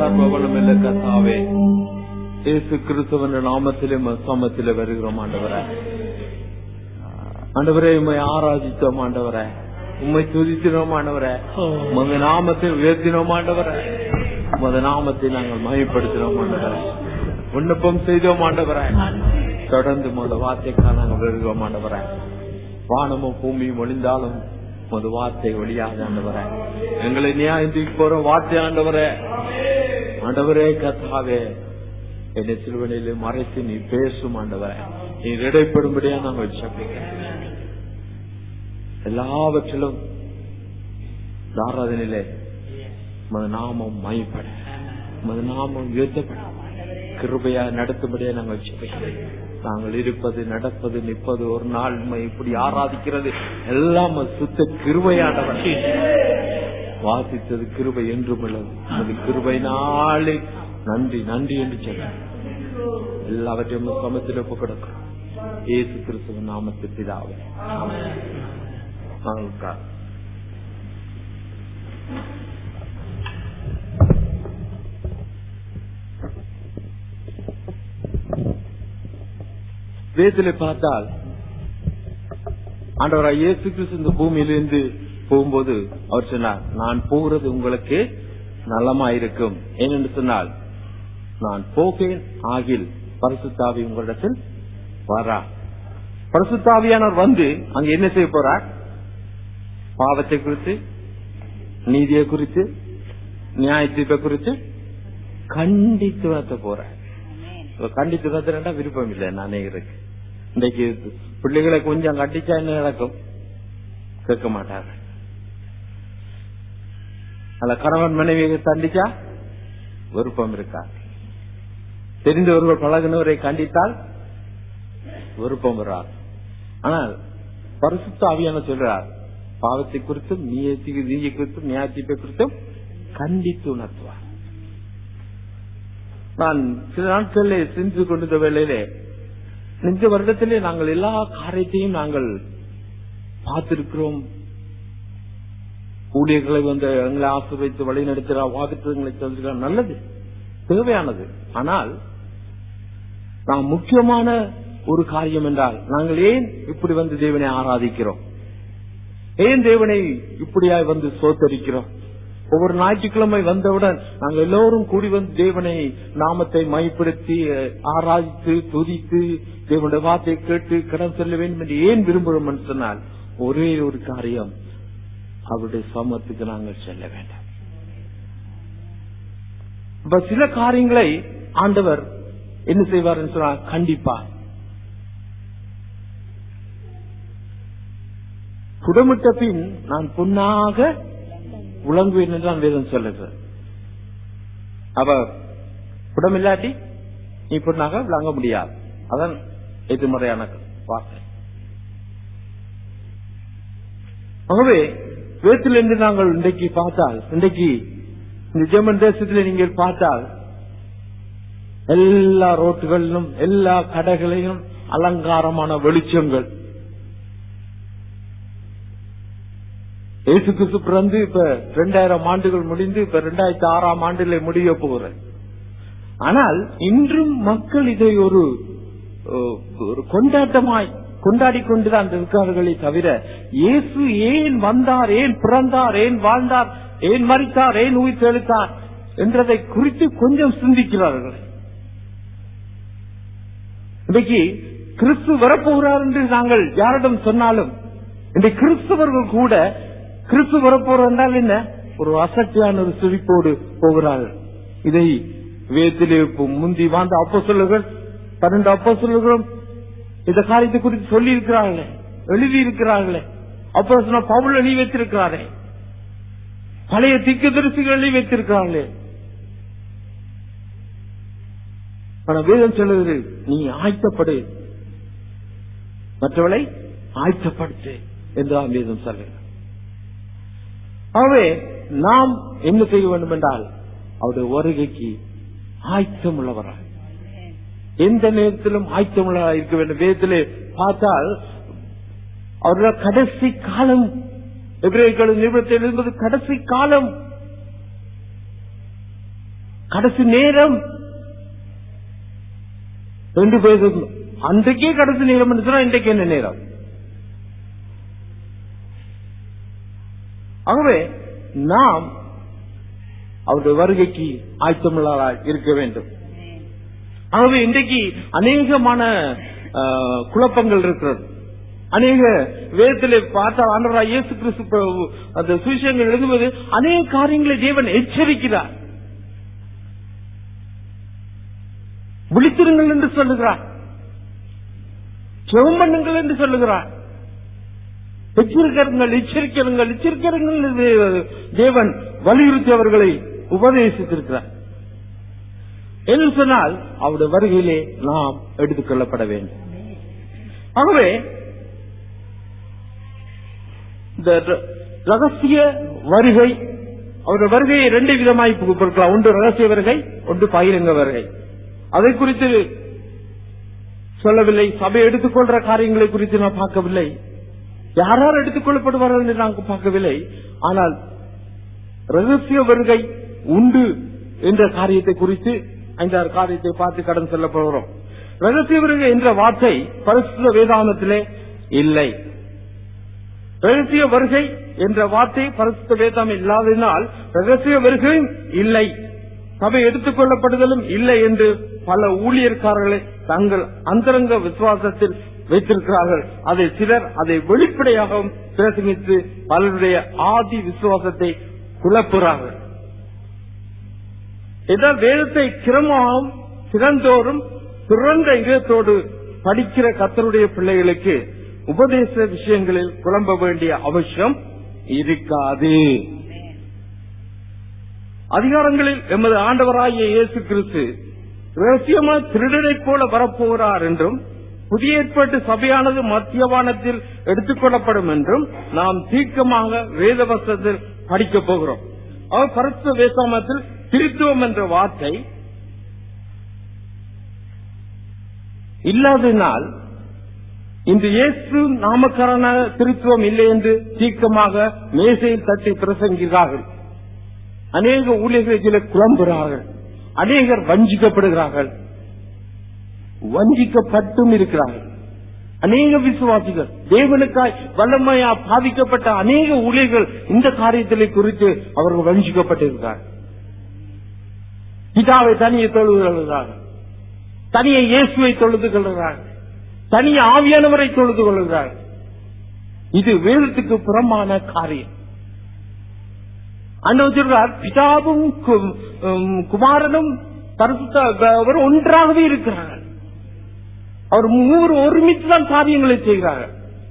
சர்வவளமில்ல கத்தாவே இயேசு கிறிஸ்துவன் நாமத்திலே சமத்திலே வருகிறோம் ஆண்டவரே ஆண்டவரே உண்மை ஆராதித்தோம் ஆண்டவரே உண்மை துதித்தினோம் ஆண்டவரே உங்க நாமத்தை உயர்த்தினோம் ஆண்டவரே உமது நாமத்தை நாங்கள் மயப்படுத்தினோம் ஆண்டவரே விண்ணப்பம் செய்தோம் ஆண்டவரே தொடர்ந்து உமது வார்த்தைக்காக நாங்கள் வருகிறோம் ஆண்டவரே வானமும் பூமியும் ஒளிந்தாலும் உமது வார்த்தை ஒளியாக ஆண்டவரே எங்களை நியாயம் போற வார்த்தை ஆண்டவரே ஆண்டவரே கத்தாவே என்னை சிறுவனையிலே மறைத்து நீ பேசும் ஆண்டவரே நீ இடைப்படும்படியா நாங்கள் சபிக்கிறேன் எல்லாவற்றிலும் தாராதனிலே மது நாமம் மைப்பட மது நாமம் உயர்த்தப்பட கிருபையா நடத்தும்படியா நாங்கள் ஜெபிக்கிறோம். நாங்கள் இருப்பது நடப்பது நிற்பது ஒரு நாள் உம்மை இப்படி ஆராதிக்கிறது எல்லாம் அது சுத்த கிருபையானவர் வாசித்தது கிருபை என்றும் உள்ளது அது கிருபை நாளே நன்றி நன்றி என்று சொல்ல எல்லாவற்றையும் உமது சமத்தில் ஒப்பு கொடுக்கிறோம் இயேசு கிறிஸ்துவின் நாமத்து பிதாவே ஆமென். வாங்க உட்கார். வேதத்திலே பார்த்தால் ஆண்டவராய் இயேசு கிறிஸ்து இந்த பூமியிலிருந்து போகும்போது அவர் சொன்னார் நான் போகிறது உங்களுக்கு நலமாயிருக்கும் ஏனென்று சொன்னால் நான் போகேன் ஆகில் பரிசுத்தாவி உங்களிடத்தில் வரா பரிசுத்தாவியானவர் வந்து அங்க என்ன செய்ய போறார் பாவத்தை குறித்து நீதியை குறித்து நியாய தீர்ப்பை குறித்து கண்டித்து நடத்த போறார் இப்ப கண்டித்து நடத்துறா விருப்பம் இல்லை நானே இருக்கு இன்றைக்கு பிள்ளைகளை கொஞ்சம் கண்டிச்சா என்ன நடக்கும் கேட்க மாட்டாங்க அல்ல கணவன் மனைவியை தண்டிச்சா விருப்பம் இருக்கா தெரிந்தவர்கள் பழகினவரை கண்டித்தால் விருப்பம் வராது ஆனால் பரிசுத்த ஆவியான சொல்றார் பாவத்தை குறித்தும் நீயத்துக்கு நீதி குறித்தும் நியாயத்தீர்ப்பை குறித்தும் கண்டித்து உணர்த்துவார் நான் சில நாட்களில் சென்று கொண்டிருந்த வேளையிலே இந்த வருடத்திலே நாங்கள் எல்லா காரியத்தையும் நாங்கள் பார்த்திருக்கிறோம் ஊழியர்களை வந்து எங்களை ஆசிர்வதித்து வழி நடத்துகிற வாக்குத்தங்களை சொல்லுகிற நல்லது தேவையானது ஆனால் நாம் முக்கியமான ஒரு காரியம் என்றால் நாங்கள் ஏன் இப்படி வந்து தேவனை ஆராதிக்கிறோம் ஏன் தேவனை இப்படியாய் வந்து சோத்தரிக்கிறோம் ஒவ்வொரு ஞாயிற்றுக்கிழமை வந்தவுடன் நாங்கள் எல்லோரும் கூடி வந்து தேவனை நாமத்தை மைப்படுத்தி அஹ், ஆராதித்து துதித்து தேவனுடைய வார்த்தையை கேட்டு கடன் செல்ல வேண்டும் என்று ஏன் விரும்புகிறோம் என்று சொன்னால் ஒரே ஒரு காரியம் அவருடைய சமத்துக்கு நாங்கள் செல்ல வேண்டாம் இப்ப சில காரியங்களை ஆண்டவர் என்ன செய்வார் என்று சொன்னால் கண்டிப்பார் புடமிட்ட பின் நான் பொன்னாக விளங்குவேன் என்று தான் வேதம் சொல்லுது அவ புடமில்லாட்டி நீ பொண்ணாக விளங்க முடியாது அதான் எதிர்மறையான வார்த்தை ஆகவே வேத்திலிருந்து நாங்கள் இன்றைக்கு பார்த்தால் இன்றைக்கு இந்த ஜெர்மன் தேசத்தில் நீங்கள் பார்த்தால் எல்லா ரோட்டுகளிலும் எல்லா கடைகளிலும் அலங்காரமான வெளிச்சங்கள் இயேசு கிறிஸ்து பிறந்து இப்ப ரெண்டாயிரம் ஆண்டுகள் முடிந்து இப்ப ரெண்டாயிரத்தி ஆறாம் ஆண்டிலே முடிய போகிறது ஆனால் இன்றும் மக்கள் இதை ஒரு அஹ், ஒரு கொண்டாட்டமாய் கொண்டாடி கொண்டுதான் இருக்கிறார்களே தவிர இயேசு ஏன் வந்தார் ஏன் பிறந்தார் ஏன் வாழ்ந்தார் ஏன் மறித்தார் ஏன் உயிர் தெளித்தார் என்றதை குறித்து கொஞ்சம் சிந்திக்கிறார்கள் இன்றைக்கு கிறிஸ்து வரப்போகிறார் என்று நாங்கள் யாரிடம் சொன்னாலும் இன்றைக்கு கிறிஸ்தவர்கள் கூட கிறிஸ்து வரப்போறார் என்றால் என்ன ஒரு அசட்டியான ஒரு சிரிப்போடு போகிறார்கள் இதை வேத்திலே முந்தி வாழ்ந்த அப்போ சொல்லுகள் பன்னெண்டு அப்போ சொல்லுகளும் இந்த காரியத்தை குறித்து சொல்லி இருக்கிறார்களே எழுதி இருக்கிறார்களே அப்போ சொன்ன பவுல் எழுதி வைத்திருக்கிறாரே பழைய திக்கு தரிசிகள் எழுதி வைத்திருக்கிறார்களே ஆனா வேதம் சொல்லுகிறது நீ ஆயத்தப்படு மற்றவளை ஆயத்தப்படுத்து என்றுதான் வேதம் சொல்லுகிறது ஆகவே நாம் என்ன செய்ய வேண்டும் என்றால் அவருடைய வருகைக்கு ஆயத்தம் உள்ளவராக எந்த நேரத்திலும் ஆயத்தம் உள்ளவராக இருக்க வேண்டும் வேதத்திலே பார்த்தால் அவருடைய கடைசி காலம் எபிரேயர்களின் நிபுணத்தில் இருந்தது கடைசி காலம் கடைசி நேரம் ரெண்டு பேரும் அன்றைக்கே கடைசி நேரம் என்று சொன்னா இன்றைக்கு என்ன நேரம் ஆகவே நாம் அவருடைய வருகைக்கு ஆயத்தமுள்ளவராய் இருக்க வேண்டும் ஆகவே இன்றைக்கு அநேகமான ஆஹ், குழப்பங்கள் இருக்கிறது அநேக வேதத்திலே பார்த்த ஆண்டவராய் இயேசு கிறிஸ்து பிரபு அந்த சுவிசேஷங்கள் எழுதுவது அநேக காரியங்களை தேவன் எச்சரிக்கிறார் விழித்திருங்கள் என்று சொல்லுகிறார் ஜெபம் பண்ணுங்கள் என்று சொல்லுகிறார் எச்சரிக்கருங்கள் எச்சரிக்கருங்கள் எச்சரிக்கருங்கள் என்று தேவன் வலியுறுத்தி அவர்களை உபதேசித்திருக்கிறார் என்று சொன்னால் அவருடைய வருகையிலே நாம் எடுத்துக் கொள்ளப்பட வேண்டும் ஆகவே இந்த ர- ரகசிய வருகை அவருடைய வருகையை ரெண்டு விதமாய் கொடுக்கலாம் ஒன்று ரகசிய வருகை ஒன்று பகிரங்க வருகை அதை குறித்து சொல்லவில்லை சபை எடுத்துக்கொள்ற காரியங்களை குறித்து நான் பார்க்கவில்லை யார் யார் எடுத்துக்கொள்ளப்படுவார்கள் என்று நான் பார்க்கவில்லை ஆனால் ரகசிய வருகை உண்டு என்ற காரியத்தை குறித்து ஐந்தாறு காரியத்தை பார்த்து கடன் செல்ல போகிறோம் ரகசிய வருகை என்ற வார்த்தை பரிசுத்த வேதாந்தத்திலே இல்லை ரகசிய வருகை என்ற வார்த்தை பரிசுத்த வேதாம் இல்லாததினால் ரகசிய வருகையும் இல்லை சபை எடுத்துக் கொள்ளப்படுதலும் இல்லை என்று பல ஊழியர்காரர்களை தங்கள் அந்தரங்க விசுவாசத்தில் வைத்திருக்கிறார்கள் அதை சிலர் அதை வெளிப்படையாகவும் பிரசங்கித்து பலருடைய ஆதி விசுவாசத்தை குழப்புகிறார்கள் இதான் வேதத்தை கிரமமாகவும் திறந்தோறும் திறந்த இதயத்தோடு படிக்கிற கத்தருடைய பிள்ளைகளுக்கு உபதேச விஷயங்களில் குழம்ப வேண்டிய அவசியம் இருக்காது அதிகாரங்களில் எமது ஆண்டவராகிய இயேசு கிறிஸ்து ரகசியமா திருடனைப் போல வரப்போகிறார் என்றும் புதிய ஏற்பாட்டு சபையானது மத்தியவானத்தில் எடுத்துக்கொள்ளப்படும் என்றும் நாம் தீர்க்கமாக வேதவசத்தில் படிக்கப் போகிறோம் அவர் பரஸ்த வேசாமத்தில் திருத்துவம் என்ற வார்த்தை இல்லாததினால் இன்று இயேசு நாமக்காரன திருத்துவம் இல்லை என்று தீர்க்கமாக மேசையில் தட்டி பிரசங்கிறார்கள் அநேக ஊழியர்களை குழம்புகிறார்கள் அநேகர் வஞ்சிக்கப்படுகிறார்கள் வஞ்சிக்கப்பட்டும் இருக்கிறார்கள் அநேக விசுவாசிகள் தேவனுக்காய் வல்லமையா பாதிக்கப்பட்ட அநேக ஊழியர்கள் இந்த காரியத்திலே குறித்து அவர்கள் வஞ்சிக்கப்பட்டிருக்கிறார்கள் பிதாவை தனியை தொழுது கொள்கிறார்கள் தனியை இயேசுவை தொழுது கொள்கிறார்கள் தனிய ஆவியானவரை தொழுது கொள்கிறார்கள் இது வேதத்துக்கு புறமான காரியம் அண்ணன் சொல்றார் பிதாவும் கு- உம், குமாரனும் பரிசுத்த அவர் ஒன்றாகவே இருக்கிறார்கள் அவர் மூவர் ஒருமித்து தான் காரியங்களை செய்கிறார்கள்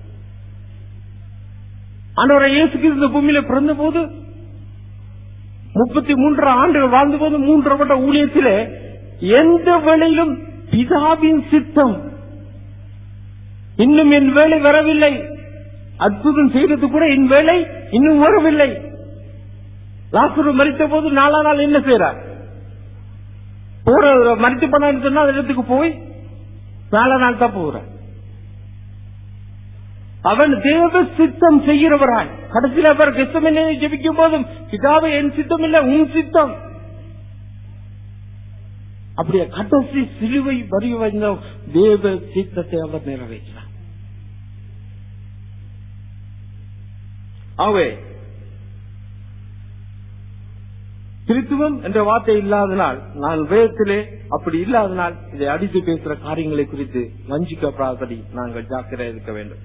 ஆண்டவரை இயேசு கிறிஸ்து இந்த பூமியில பிறந்த போது முப்பத்தி மூன்று ஆண்டுகள் வாழ்ந்த போது மூன்று வருட ஊழியத்திலே எந்த வேளையிலும் பிதாவின் சித்தம் இன்னும் என் வேலை வரவில்லை அற்புதம் செய்தது கூட என் வேலை இன்னும் வரவில்லை லாசுரு மறித்த போது நாலா நாள் என்ன செய்யறார் போற மறித்து பண்ணான்னு சொன்னா அந்த இடத்துக்கு போய் நாலா நாள் தான் போகிறார் அவன் தேவ சித்தம் செய்கிறவராய் கடைசியில் அவர் கிறிஸ்தவனை ஜெபிக்கும் போதும் பிதாவை என் சித்தம் இல்ல உன் சித்தம் அப்படியே கடைசி சிலுவை வரி வந்த தேவ சித்தத்தை அவர் நிறைவேற்றினார் ஆகவே திருத்துவம் என்ற வார்த்தை இல்லாதனால் நான் வேதத்திலே அப்படி இல்லாதனால் இதை அடித்து பேசுற காரியங்களை குறித்து வஞ்சிக்கப்படாதபடி நாங்கள் ஜாக்கிரதை இருக்க வேண்டும்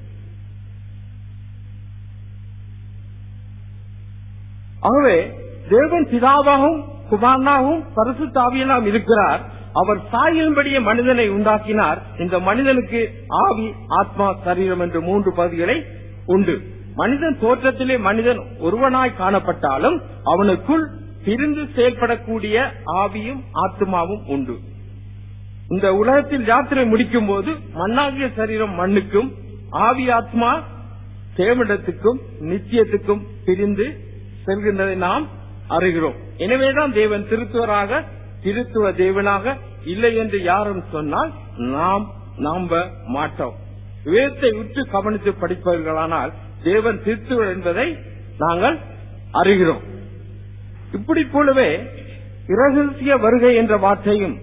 ஆகவே தேவன் பிதாவாகவும் குமாரனாகவும் பரிசுத்தாவியெல்லாம் இருக்கிறார் அவர் சாயலின்படியே மனிதனை உண்டாக்கினார் இந்த மனிதனுக்கு ஆவி ஆத்மா சரீரம் என்ற மூன்று பகுதிகளை உண்டு மனிதன் தோற்றத்திலே மனிதன் ஒருவனாய் காணப்பட்டாலும் அவனுக்குள் பிரிந்து செயல்படக்கூடிய ஆவியும் ஆத்மாவும் உண்டு இந்த உலகத்தில் யாத்திரை முடிக்கும் போது மண்ணாகிய சரீரம் மண்ணுக்கும் ஆவி ஆத்மா தேவனிடத்துக்கும் நித்தியத்துக்கும் பிரிந்து செல்கின்றதை நாம் அறிகிறோம் எனவேதான் தேவன் திருத்துவராக திருத்துவ தேவனாக இல்லை என்று யாரும் சொன்னால் நாம் நம்ப மாட்டோம் வேதத்தை உற்று கவனித்து படிப்பவர்களானால் தேவன் திருத்துவர் என்பதை நாங்கள் அறிகிறோம் இப்படி போலவே இரகசிய வருகை என்ற வார்த்தையும்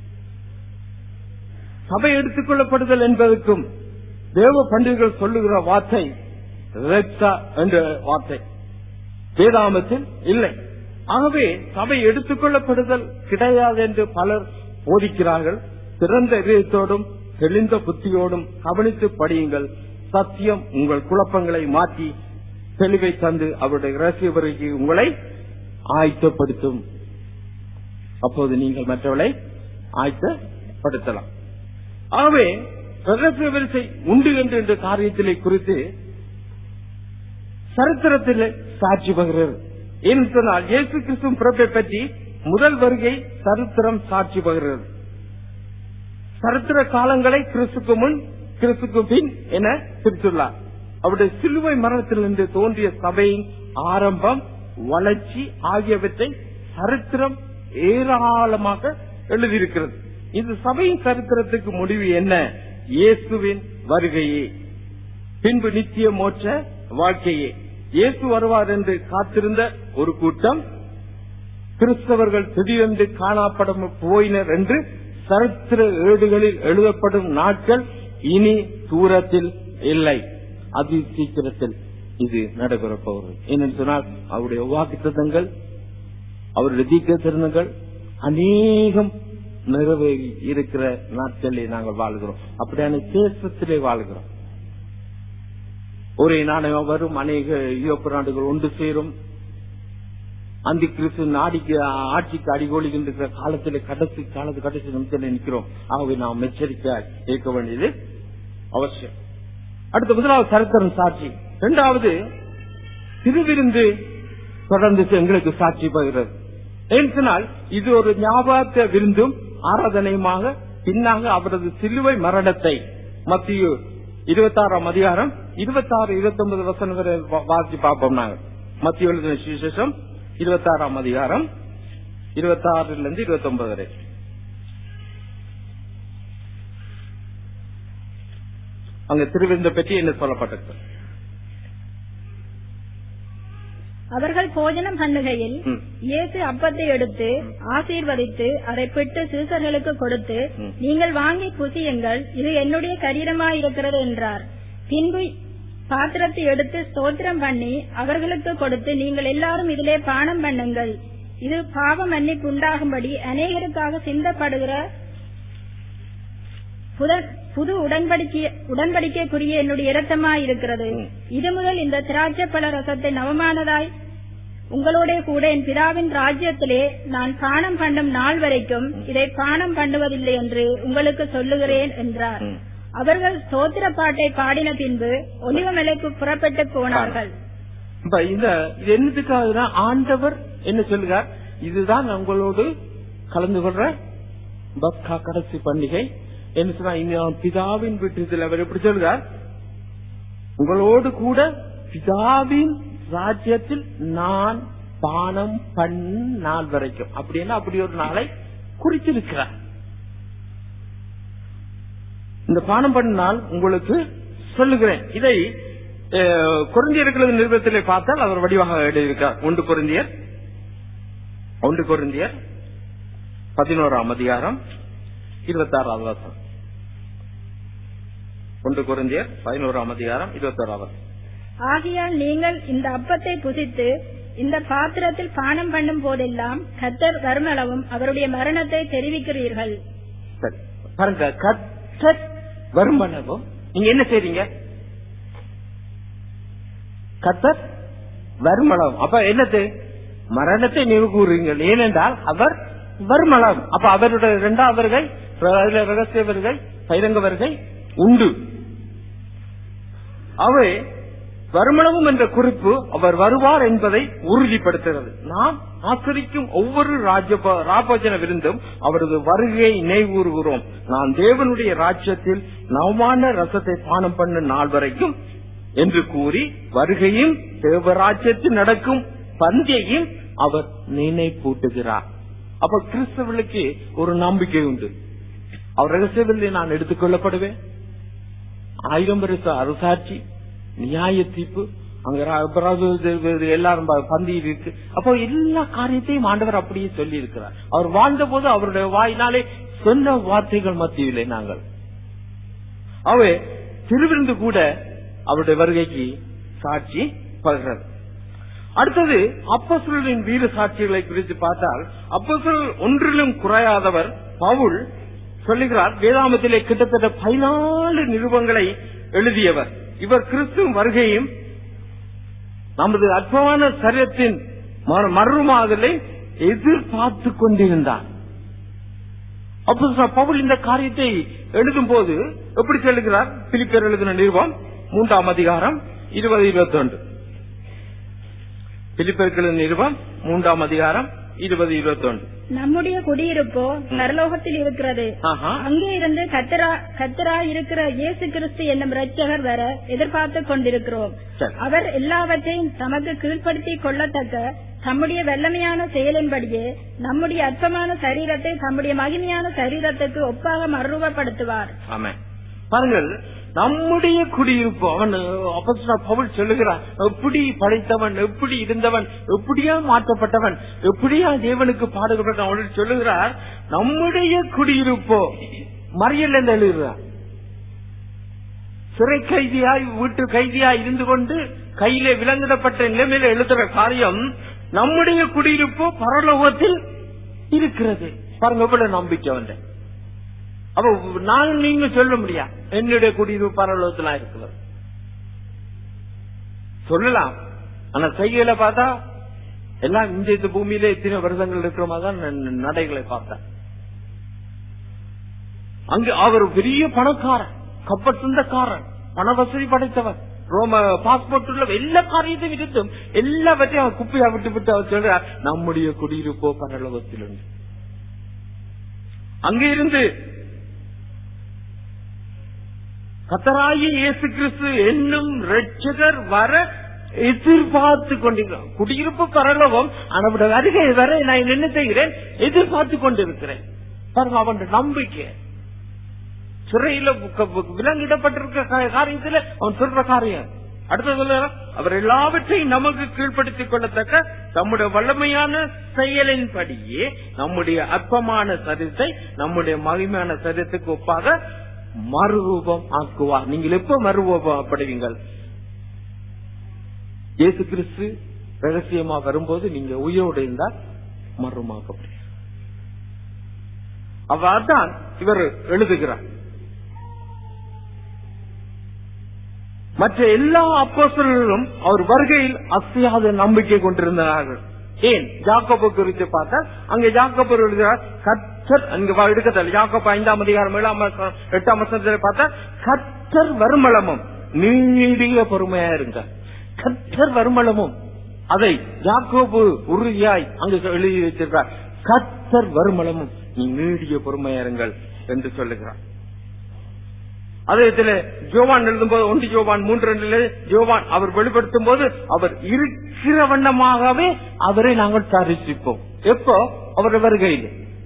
சபை எடுத்துக் கொள்ளப்படுதல் என்பதற்கும் தேவ பண்டிதர்கள் சொல்லுகிற வார்த்தை ரெக்ஸா என்ற வார்த்தை வேதாமத்தில் இல்லை ஆகவே சபை எடுத்துக் கொள்ளப்படுதல் கிடையாது என்று பலர் போதிக்கிறார்கள் திறந்த இதயத்தோடும் தெளிந்த புத்தியோடும் கவனித்து படியுங்கள் சத்தியம் உங்கள் குழப்பங்களை மாற்றி தெளிவை தந்து அவருடைய ரகசிய வருகைக்கு உங்களை ஆயத்தப்படுத்தும் அப்போது நீங்கள் மற்றவளை ஆயத்தப்படுத்தலாம் ஆகவே ரகசிய வரிசை உண்டு என்று என்ற காரியத்திலே குறித்து சரித்திரத்தில் சாட்சி பகிறது ஏன்னு சொன்னால் இயேசு கிறிஸ்து பிறப்பை பற்றி முதல் வருகை சரித்திரம் சாட்சி பகிறது சரித்திர காலங்களை கிறிஸ்துக்கு முன் கிறிஸ்துக்கு பின் என பிரித்துள்ளார் அவருடைய சிலுவை மரணத்திலிருந்து தோன்றிய சபையின் ஆரம்பம் வளர்ச்சி ஆகியவற்றை சரித்திரம் ஏராளமாக எழுதியிருக்கிறது இந்த சபையின் சரித்திரத்துக்கு முடிவு என்ன இயேசுவின் வருகையே பின்பு நித்திய மோட்ச வாழ்க்கையே இயேசு வருவார் என்று காத்திருந்த ஒரு கூட்டம் கிறிஸ்தவர்கள் திடீரென்று காணப்படும் போயினர் என்று சரித்திர ஏடுகளில் எழுதப்படும் நாட்கள் இனி தூரத்தில் இல்லை அதி சீக்கிரத்தில் இது நடைபெறப் போகிறது ஏனென்று சொன்னால் அவருடைய வாக்குத்தங்கள் அவருடைய தீர்க்க திருநங்கள் அநேகம் நிறைவேறி இருக்கிற நாட்களில் நாங்கள் வாழ்கிறோம் அப்படியான தேசத்திலே வாழ்கிறோம் ஒரே நாணயம் வரும் அநேக ஈரோப்பு நாடுகள் ஒன்று சேரும் அந்த கிறிஸ்து நாடிக்கு ஆட்சிக்கு அடிகோலிக்கின்ற காலத்தில் கடைசி காலத்து கடைசி நிமிஷத்தில் நிற்கிறோம் ஆகவே நாம் எச்சரிக்கை இருக்க வேண்டியது அவசியம் அடுத்த முதலாவது சரித்திரம் சாட்சி இரண்டாவது திருவிருந்து தொடர்ந்து எங்களுக்கு சாட்சி பகிறது ஏன்னு சொன்னால் இது ஒரு ஞாபகத்தை விருந்தும் ஆராதனையுமாக பின்னாக அவரது சிலுவை மரணத்தை மத்திய இருபத்தாறாம் அதிகாரம் இருபத்தாறு இருபத்தி ஒன்பது வசனம் வரை வா- வாசிச்சு பார்ப்போம் நாங்க மத்திய எழுதின சுவிசேஷம் இருபத்தாறாம் அதிகாரம் இருபத்தாறுல இருந்து இருபத்தி ஒன்பது வரை அங்க திருவிருந்த பற்றி என்ன சொல்லப்பட்டது அவர்கள் போஜனம் பண்ணுகையில் ம். இயேசு அப்பத்தை எடுத்து ஆசீர்வதித்து அதை பிட்டு சீசர்களுக்கு கொடுத்து ம். நீங்கள் வாங்கி புசியுங்கள் இது என்னுடைய சரீரமாயிருக்கிறது என்றார் பின்பு பாத்திரத்தை எடுத்து ஸ்தோத்திரம் பண்ணி அவர்களுக்கு கொடுத்து நீங்கள் எல்லாரும் இதிலே பானம் பண்ணுங்கள் இது பாவ மன்னிப்பு உண்டாகும்படி அநேகருக்காக சிந்தப்படுகிற புத- புது உடன்படிக்கை உடன்படிக்கைக்குரிய என்னுடைய இரத்தமாய் இருக்கிறது ம். இது முதல் இந்த திராட்சை பழ ரசத்தை நவமானதாய் உங்களோட கூட என் பிதாவின் ராஜ்யத்திலே நான் பானம் பண்ணும் நாள் வரைக்கும் இதை பானம் பண்ணுவதில்லை என்று உங்களுக்கு சொல்லுகிறேன் என்றார் ம். அவர்கள் ஸ்தோத்திர பாட்டை பாடின பின்பு ஒலிவமலைக்கு புறப்பட்டு போனார்கள் இப்ப இந்த இது என்னத்துக்காகனா ஆண்டவர் என்ன சொல்லுகிறார் இதுதான் உங்களோடு கலந்து கொள்ற பக்கா கடைசி பண்டிகை என்ன சொன்னா இனி நான் பிதாவின் வீட்டுல அவர் எப்படி சொல்லுகிறார் உங்களோடு கூட பிதாவின் ராஜ்யத்தில் நான் பானம் பண் நாள் வரைக்கும் அப்படின்னா அப்படி ஒரு நாளை குறித்திருக்கிறார் இந்த பானம் பண்ண நாள் உங்களுக்கு சொல்லுகிறேன் இதை அஹ், கொரிந்தியர்களது நிருபத்திலே பார்த்தால் அவர் வடிவாக எழுதியிருக்கார் ஒன்று கொரிந்தியர் ஒன்று கொரிந்தியர் பதினோராம் அதிகாரம் இருபத்தாறாவது வசனம் ஒன்று கொரிந்தியர் பதினோராம் அதிகாரம் இருபத்தாறாவது வசனம். ஆகையால் நீங்கள் இந்த அப்பத்தை புசித்து இந்த பாத்திரத்தில் பானம் பண்ணும் போதெல்லாம் கத்தர் வருமளவும் அவருடைய மரணத்தை தெரிவிக்கிறீர்கள் சரி பாருங்க கத்தர் வருமானமும் நீங்க என்ன செய்றீங்க கத்தர் வருமளம் அப்ப என்னது மரணத்தை நினைவு கூறுங்கள் ஏனென்றால் அவர் வருமளம் அப்ப அவருடைய இரண்டாவது வருகை அதுல ரகசிய வருகை பகிரங்க வருகை உண்டு அவை வருமளவும் என்ற குறிப்பு அவர் வருவார் என்பதை உறுதிப்படுத்துகிறது நாம் ஆசிரிக்கும் ஒவ்வொரு ராஜ்ய ராபோஜன விருந்தும் அவரது வருகையை நினைவுறுகிறோம் நான் தேவனுடைய ராஜ்யத்தில் நவமான ரசத்தை பானம் பண்ணும் நாள் வரைக்கும் என்று கூறி வருகையும் தேவராஜ்யத்தில் நடக்கும் பந்தியையும் அவர் நினைப்பூட்டுகிறார் அப்ப கிறிஸ்தவர்களுக்கு ஒரு நம்பிக்கை உண்டு அவர் ரகசியவில் நான் எடுத்துக் கொள்ளப்படுவேன் ஆயிரம் வருஷ அரசாட்சி நியாய தீர்ப்பு அங்க ர- பிரபு இது- இது எல்லாரும் ப- பந்தி இருக்கு அப்போ எல்லா காரியத்தையும் ஆண்டவர் அப்படியே சொல்லி இருக்கிறார் அவர் வாழ்ந்த போது அவருடைய வாயினாலே சொன்ன வார்த்தைகள் மத்தியிலே நாங்கள் அவை திருவிருந்து கூட அவருடைய வருகைக்கு சாட்சி பகிர்றது அடுத்தது அப்பசுரலின் வீர சாட்சிகளை குறித்து பார்த்தால் அப்பசுரல் ஒன்றிலும் குறையாதவர் பவுல் சொல்லுகிறார் வேதாமத்திலே கிட்டத்தட்ட பதினாலு நிருபங்களை எழுதியவர் இவர் கிறிஸ்துவ வருகையும் நமது அற்பமான சரீரத்தின் மறு- மறுமாதலை எதிர்பார்த்து கொண்டிருந்தார் அப்போ பவுல் இந்த காரியத்தை எழுதும் போது எப்படி சொல்லுகிறார் பிலிப்பர் எழுதின நிருபம் மூன்றாம் அதிகாரம் இருபது இருபத்தி ஒன்று பிலிப்பர்கள் நிருபம் மூன்றாம் அதிகாரம் இருபது இருபத்தி ஒன்று நம்முடைய குடியிருப்போ பரலோகத்தில் இருக்கிறது ஆஹா. அங்கே இருந்து கத்தரா கத்தரா இருக்கிற இயேசு கிறிஸ்து என்னும் இரட்சகர் வர எதிர்பார்த்து கொண்டிருக்கிறோம் சரி. அவர் எல்லாவற்றையும் தமக்கு கீழ்ப்படுத்தி கொள்ளத்தக்க தம்முடைய வெள்ளமையான செயலின்படியே நம்முடைய அற்பமான சரீரத்தை தம்முடைய மகிமையான சரீரத்துக்கு ஒப்பாக மறுரூபப்படுத்துவார் ஆமே பாருங்கள் நம்முடைய குடியிருப்பு அவன் அப்போஸ்தலன் பவுல் சொல்லுகிறான் எப்படி படைத்தவன் எப்படி இருந்தவன் எப்படியா மாற்றப்பட்டவன் எப்படியா தேவனுக்கு பாடுபட்டவன் அவன் சொல்லுகிறார் நம்முடைய குடியிருப்போ மறியல் என்று எழுதுகிறார் சிறை கைதியாய் வீட்டு கைதியாய் இருந்து கொண்டு கையிலே விலங்கிடப்பட்ட நிலைமையில எழுதுற காரியம் நம்முடைய குடியிருப்பு பரலோகத்தில் இருக்கிறது பாருங்க எவ்வளவு நம்பிக்கை வந்தேன் அப்ப நான் நீங்க சொல்ல முடியா என்னுடைய குடியிருப்பு பரலோகத்துல இருக்கிறது சொல்லலாம் ஆனா செய்கையில பார்த்தா எல்லாம் இந்த இந்த பூமியில எத்தனை வருடங்கள் இருக்கிற மாதிரி தான் ந- நடைகளை பார்த்தேன் அங்கு அவர் பெரிய பணக்காரன் கப்பல் சொந்தக்காரன் பண வசதி படைத்தவர் ரோம பாஸ்போர்ட் உள்ள எல்லா காரியத்தையும் இருந்தும் எல்லாவற்றையும் அவர் குப்பையா விட்டு விட்டு அவர் சொல்றார் நம்முடைய குடியிருப்போ பரலோகத்தில் உண்டு அங்கே இருந்து கத்தராயி இயேசு கிறிஸ்து என்னும் ரட்சகர் வர எதிர்பார்த்து கொண்டிருக்கிறோம் குடியிருப்பு பரலோகம் அவனோட வருகை வர நான் என்ன செய்கிறேன் எதிர்பார்த்து கொண்டிருக்கிறேன் பாருங்க அவன் நம்பிக்கை சிறையில க- விலங்கிடப்பட்டிருக்க கா- காரியத்துல அவன் சொல்ற காரியம் அடுத்தது சொல்லுறான், அவர் எல்லாவற்றையும் நமக்கு கீழ்ப்படுத்திக் கொள்ளத்தக்க தம்முடைய வல்லமையான செயலின்படியே நம்முடைய அற்பமான சரித்தை நம்முடைய மகிமையான சரீரத்துக்கு ஒப்பாக மறுரூபம் ஆக்குவார் நீங்கள் எப்ப மறுரூபம் அப்படுவீங்கள் இயேசு கிறிஸ்து ரகசியமா வரும்போது நீங்க உயிரோடு இருந்தால் மறுமாக்கப்படுவீர்கள் அவ்வாறுதான் இவர் எழுதுகிறார் மற்ற எல்லா அப்போஸ்தலர்களும் அவர் வருகையில் அசையாத நம்பிக்கை கொண்டிருந்தார்கள் ஏன் ஜாக்கோபு குறித்து பார்த்தால் அங்கே ஜாக்கோபு எழுதுகிறார் கத்தர் அங்க வா- எடுக்கத்தல ஜாக்கோபு ஐந்தாம் அதிகாரம் ஏழாம் வசனம், எட்டாம் வசனத்தில் பார்த்தா கத்தர் வருமளமும் நீடிய பொறுமையா இருங்க கத்தர் வருமளமும் அதை ஜாக்கோபு உறுதியாய் அங்கு எழுதி வைத்திருக்கிறார் கத்தர் வருமளமும் நீ நீடிய பொறுமையா இருங்கள் என்று சொல்லுகிறார் அதே இடத்துல ஜோவான் எழுதும்போது ஒன்று ஜோவான் மூன்று ரெண்டுல ஜோவான் அவர் வெளிப்படுத்தும் போது அவர் இருக்கிற வண்ணமாகவே அவரை நாங்கள் தரிசிப்போம் எப்போ அவர் வருகையில்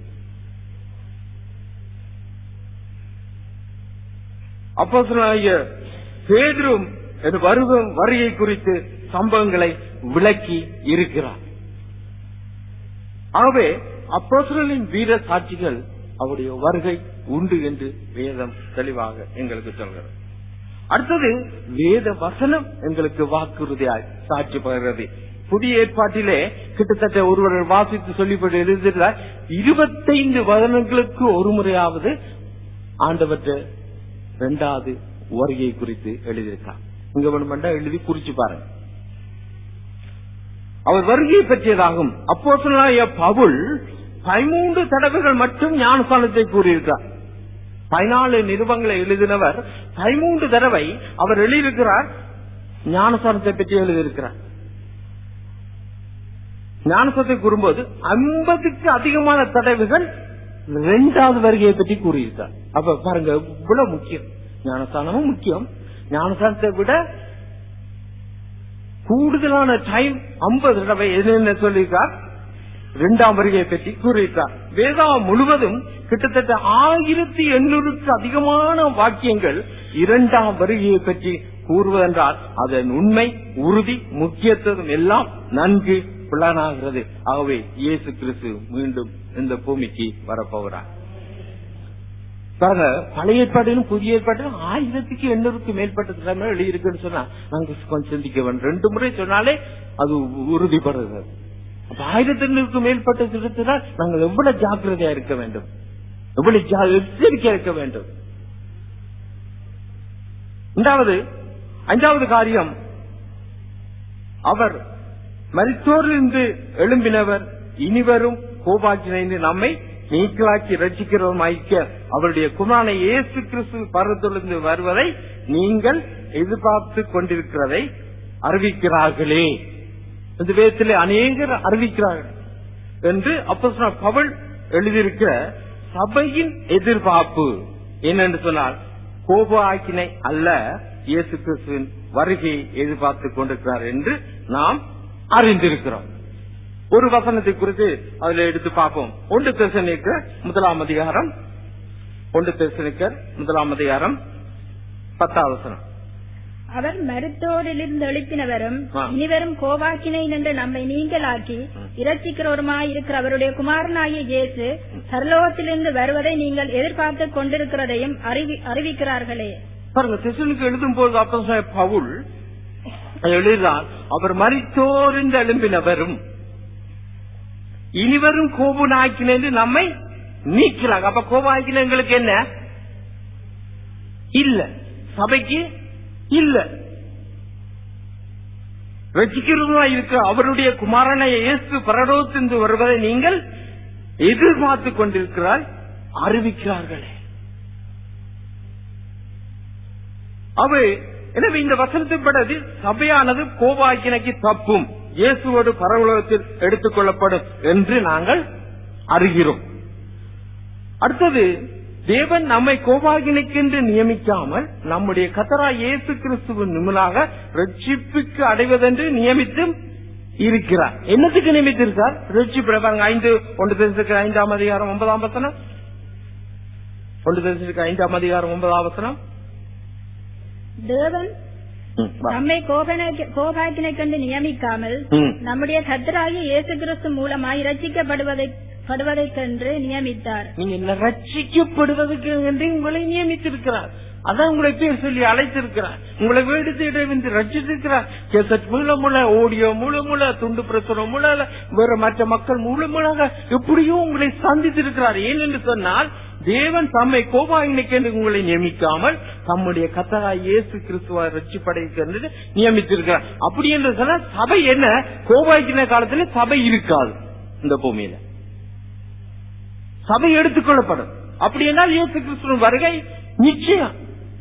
அப்போ பேதரும் வருவம் வருகை குறித்து சம்பவங்களை விளக்கி இருக்கிறார் ஆகவே அப்போஸ்தலரின் வீர சாட்சிகள் அவருடைய வருகை உண்டு என்று வேதம் தெளிவாக எங்களுக்கு சொல்கிறது அடுத்தது வேத வசனம் எங்களுக்கு வாக்குறுதியாய் சாட்சி பகிறது புதிய ஏற்பாட்டிலே கிட்டத்தட்ட ஒருவர் வாசித்து சொல்லிப்பட்டு எழுதியிருந்தார் இருபத்தைந்து வசனங்களுக்கு ஒரு முறையாவது ஆண்டவற்ற இரண்டாவது வருகை குறித்து எழுதியிருக்கார் இங்க வேணுமெண்டா எழுதி குறிச்சு பாருங்க அவர் வருகையை பற்றியதாகும் அப்போ பவுல் பதிமூன்று தடவைகள் மட்டும் ஞானஸ்தானத்தை கூறியிருக்கார் பதினாலு நிருபங்களை எழுதினவர் பதிமூன்று தடவை அவர் எழுதியிருக்கிறார் ஞானஸ்தானத்தை பற்றி எழுதியிருக்கிறார் ஞானஸ்தானத்தை கூறும்போது ஐம்பதுக்கு அதிகமான தடவைகள் இரண்டாவது வருகையை பற்றி கூறியிருக்கார் அப்ப பாருங்க இவ்வளவு முக்கியம் ஞானஸ்தானமும் முக்கியம் ஞானஸ்தானத்தை விட கூடுதலான டைம் ஐம்பது தடவை என்னென்ன சொல்லியிருக்கார் இரண்டாம் வருகையை பற்றி கூறியிருக்கார் வேதா முழுவதும் கிட்டத்தட்ட ஆயிரத்தி எண்ணூறுக்கு அதிகமான வாக்கியங்கள் இரண்டாம் வருகையை பற்றி கூறுவதென்றால் அதன் உண்மை உறுதி முக்கியத்துவம் எல்லாம் நன்கு புலனாகிறது ஆகவே இயேசு கிறிஸ்து மீண்டும் இந்த பூமிக்கு வரப்போகிறார் பாருங்க பழைய ஏற்பாட்டிலும் புதிய ஏற்பாட்டிலும் ஆயிரத்துக்கு எண்ணூறுக்கு மேற்பட்ட திறமை எழுதியிருக்குன்னு சொன்னா நாங்க கொஞ்சம் சிந்திக்க வேண்டும் ரெண்டு முறை சொன்னாலே அது உறுதிப்படுகிறது அப்ப ஆயிரத்தி எண்ணூறுக்கு மேற்பட்ட திருத்தினால் நாங்கள் எவ்வளவு ஜாக்கிரதையா இருக்க வேண்டும் எவ்வளவு ஜா- எச்சரிக்கையா இருக்க வேண்டும் இரண்டாவது ஐந்தாவது காரியம் அவர் மரித்தோரிலிருந்து எழும்பினவர் இனிவரும் கோபாக்கினைந்து நம்மை நீக்கலாக்கி ரட்சிக்கிறவமாய்க்க அவருடைய குமாரனை இயேசு கிறிஸ்து பரத்திலிருந்து வருவதை நீங்கள் எதிர்பார்த்து கொண்டிருக்கிறதை அறிவிக்கிறார்களே இந்த வேதத்திலே அநேகர் அறிவிக்கிறார்கள் என்று அப்போ பவுல் எழுதியிருக்கிற சபையின் எதிர்பார்ப்பு என்னென்று சொன்னால் கோப ஆக்கினை அல்ல இயேசு கிறிஸ்துவின் வருகையை எதிர்பார்த்து கொண்டிருக்கிறார் என்று நாம் அறிந்திருக்கிறோம் ஒரு வசனத்தை குறித்து அதுல எடுத்து பார்ப்போம் ஒன்று தெசனிக்கர் முதலாம் அதிகாரம் ஒன்று தெசனிக்கர் முதலாம் அதிகாரம் பத்தாவது வசனம் அவர் மருத்தோரிலிருந்து எழுப்பினவரும் ஆ. இனிவரும் கோவாக்கினை என்று நம்மை நீங்களாக்கி இரட்சிக்கிறவருமாய் இருக்கிற அவருடைய குமாரனாகிய இயேசு பரலோகத்திலிருந்து வருவதை நீங்கள் எதிர்பார்த்து கொண்டிருக்கிறதையும் அறிவி- அறிவிக்கிறார்களே பாருங்க தெசலுக்கு எழுதும் போது அப்போ பவுல் எழுதுகிறார் அவர் மரித்தோரிந்து எழும்பினவரும் இனிவரும் கோபுனாக்கின நம்மை நீக்கிறாங்க அப்ப கோபாக்கின எங்களுக்கு என்ன இல்ல சபைக்கு இல்ல ரசிக்கிறதா இருக்க அவருடைய குமாரனை இயேசு பரலோகத்திலிருந்து வருவதை நீங்கள் எதிர்பார்த்து கொண்டிருக்கிறார் அறிவிக்கிறார்களே அவை எனவே இந்த வசனத்தின்படி சபையானது கோபாக்கினைக்கு தப்பும் இயேசுவோடு பரவுலகத்தில் எடுத்துக் கொள்ளப்படும் என்று நாங்கள் அறிகிறோம் அடுத்தது தேவன் நம்மை கோபாகினைக்கென்று நியமிக்காமல் நம்முடைய கத்தரா இயேசு கிறிஸ்துவின் நிமிலாக ரட்சிப்புக்கு அடைவதென்று நியமித்தும் இருக்கிறார் என்னத்துக்கு நியமித்திருக்கார் ரட்சிப்பு பாருங்க ஐந்து ஒன்று தெரிஞ்சிருக்க ஐந்தாம் அதிகாரம் ஒன்பதாம் வசனம் ஒன்று தெரிஞ்சிருக்க ஐந்தாம் அதிகாரம் ஒன்பதாம் வசனம் தேவன் ம், வா. நம்மை கோபன- கோபாக்கினை கண்டு நியமிக்காமல் ம். நம்முடைய கத்தராகிய இயேசு கிறிஸ்து மூலமாய் இரட்சிக்கப்படுவதை படுவதைக்கென்று நியமித்தார் நீங்க என்ன ரட்சிக்கப்படுவதற்கு என்று உங்களை நியமித்திருக்கிறார் அதான் உங்களை பேர் சொல்லி அழைத்திருக்கிறார் உங்களை வீடு தேட வந்து ரட்சித்திருக்கிறார் கேசட் மூலமுள்ள ஆடியோ மூலமுள்ள துண்டு பிரசுரம் மூல வேற மற்ற மக்கள் மூலமாக எப்படியோ உங்களை சந்தித்திருக்கிறார் ஏனென்று சொன்னால் தேவன் தம்மை கோபாயினுக்கு என்று உங்களை நியமிக்காமல் தம்முடைய கத்தரா இயேசு கிறிஸ்துவ ரட்சிப்படைக்கு என்று நியமித்திருக்கிறார் அப்படி என்று சொன்னால் சபை என்ன கோபாய்க்கின காலத்துல சபை இருக்காது இந்த பூமியில சபை எடுத்துக்கொள்ளப்படும் அப்படி என்றால் இயேசு கிறிஸ்துவின் வருகை நிச்சயம்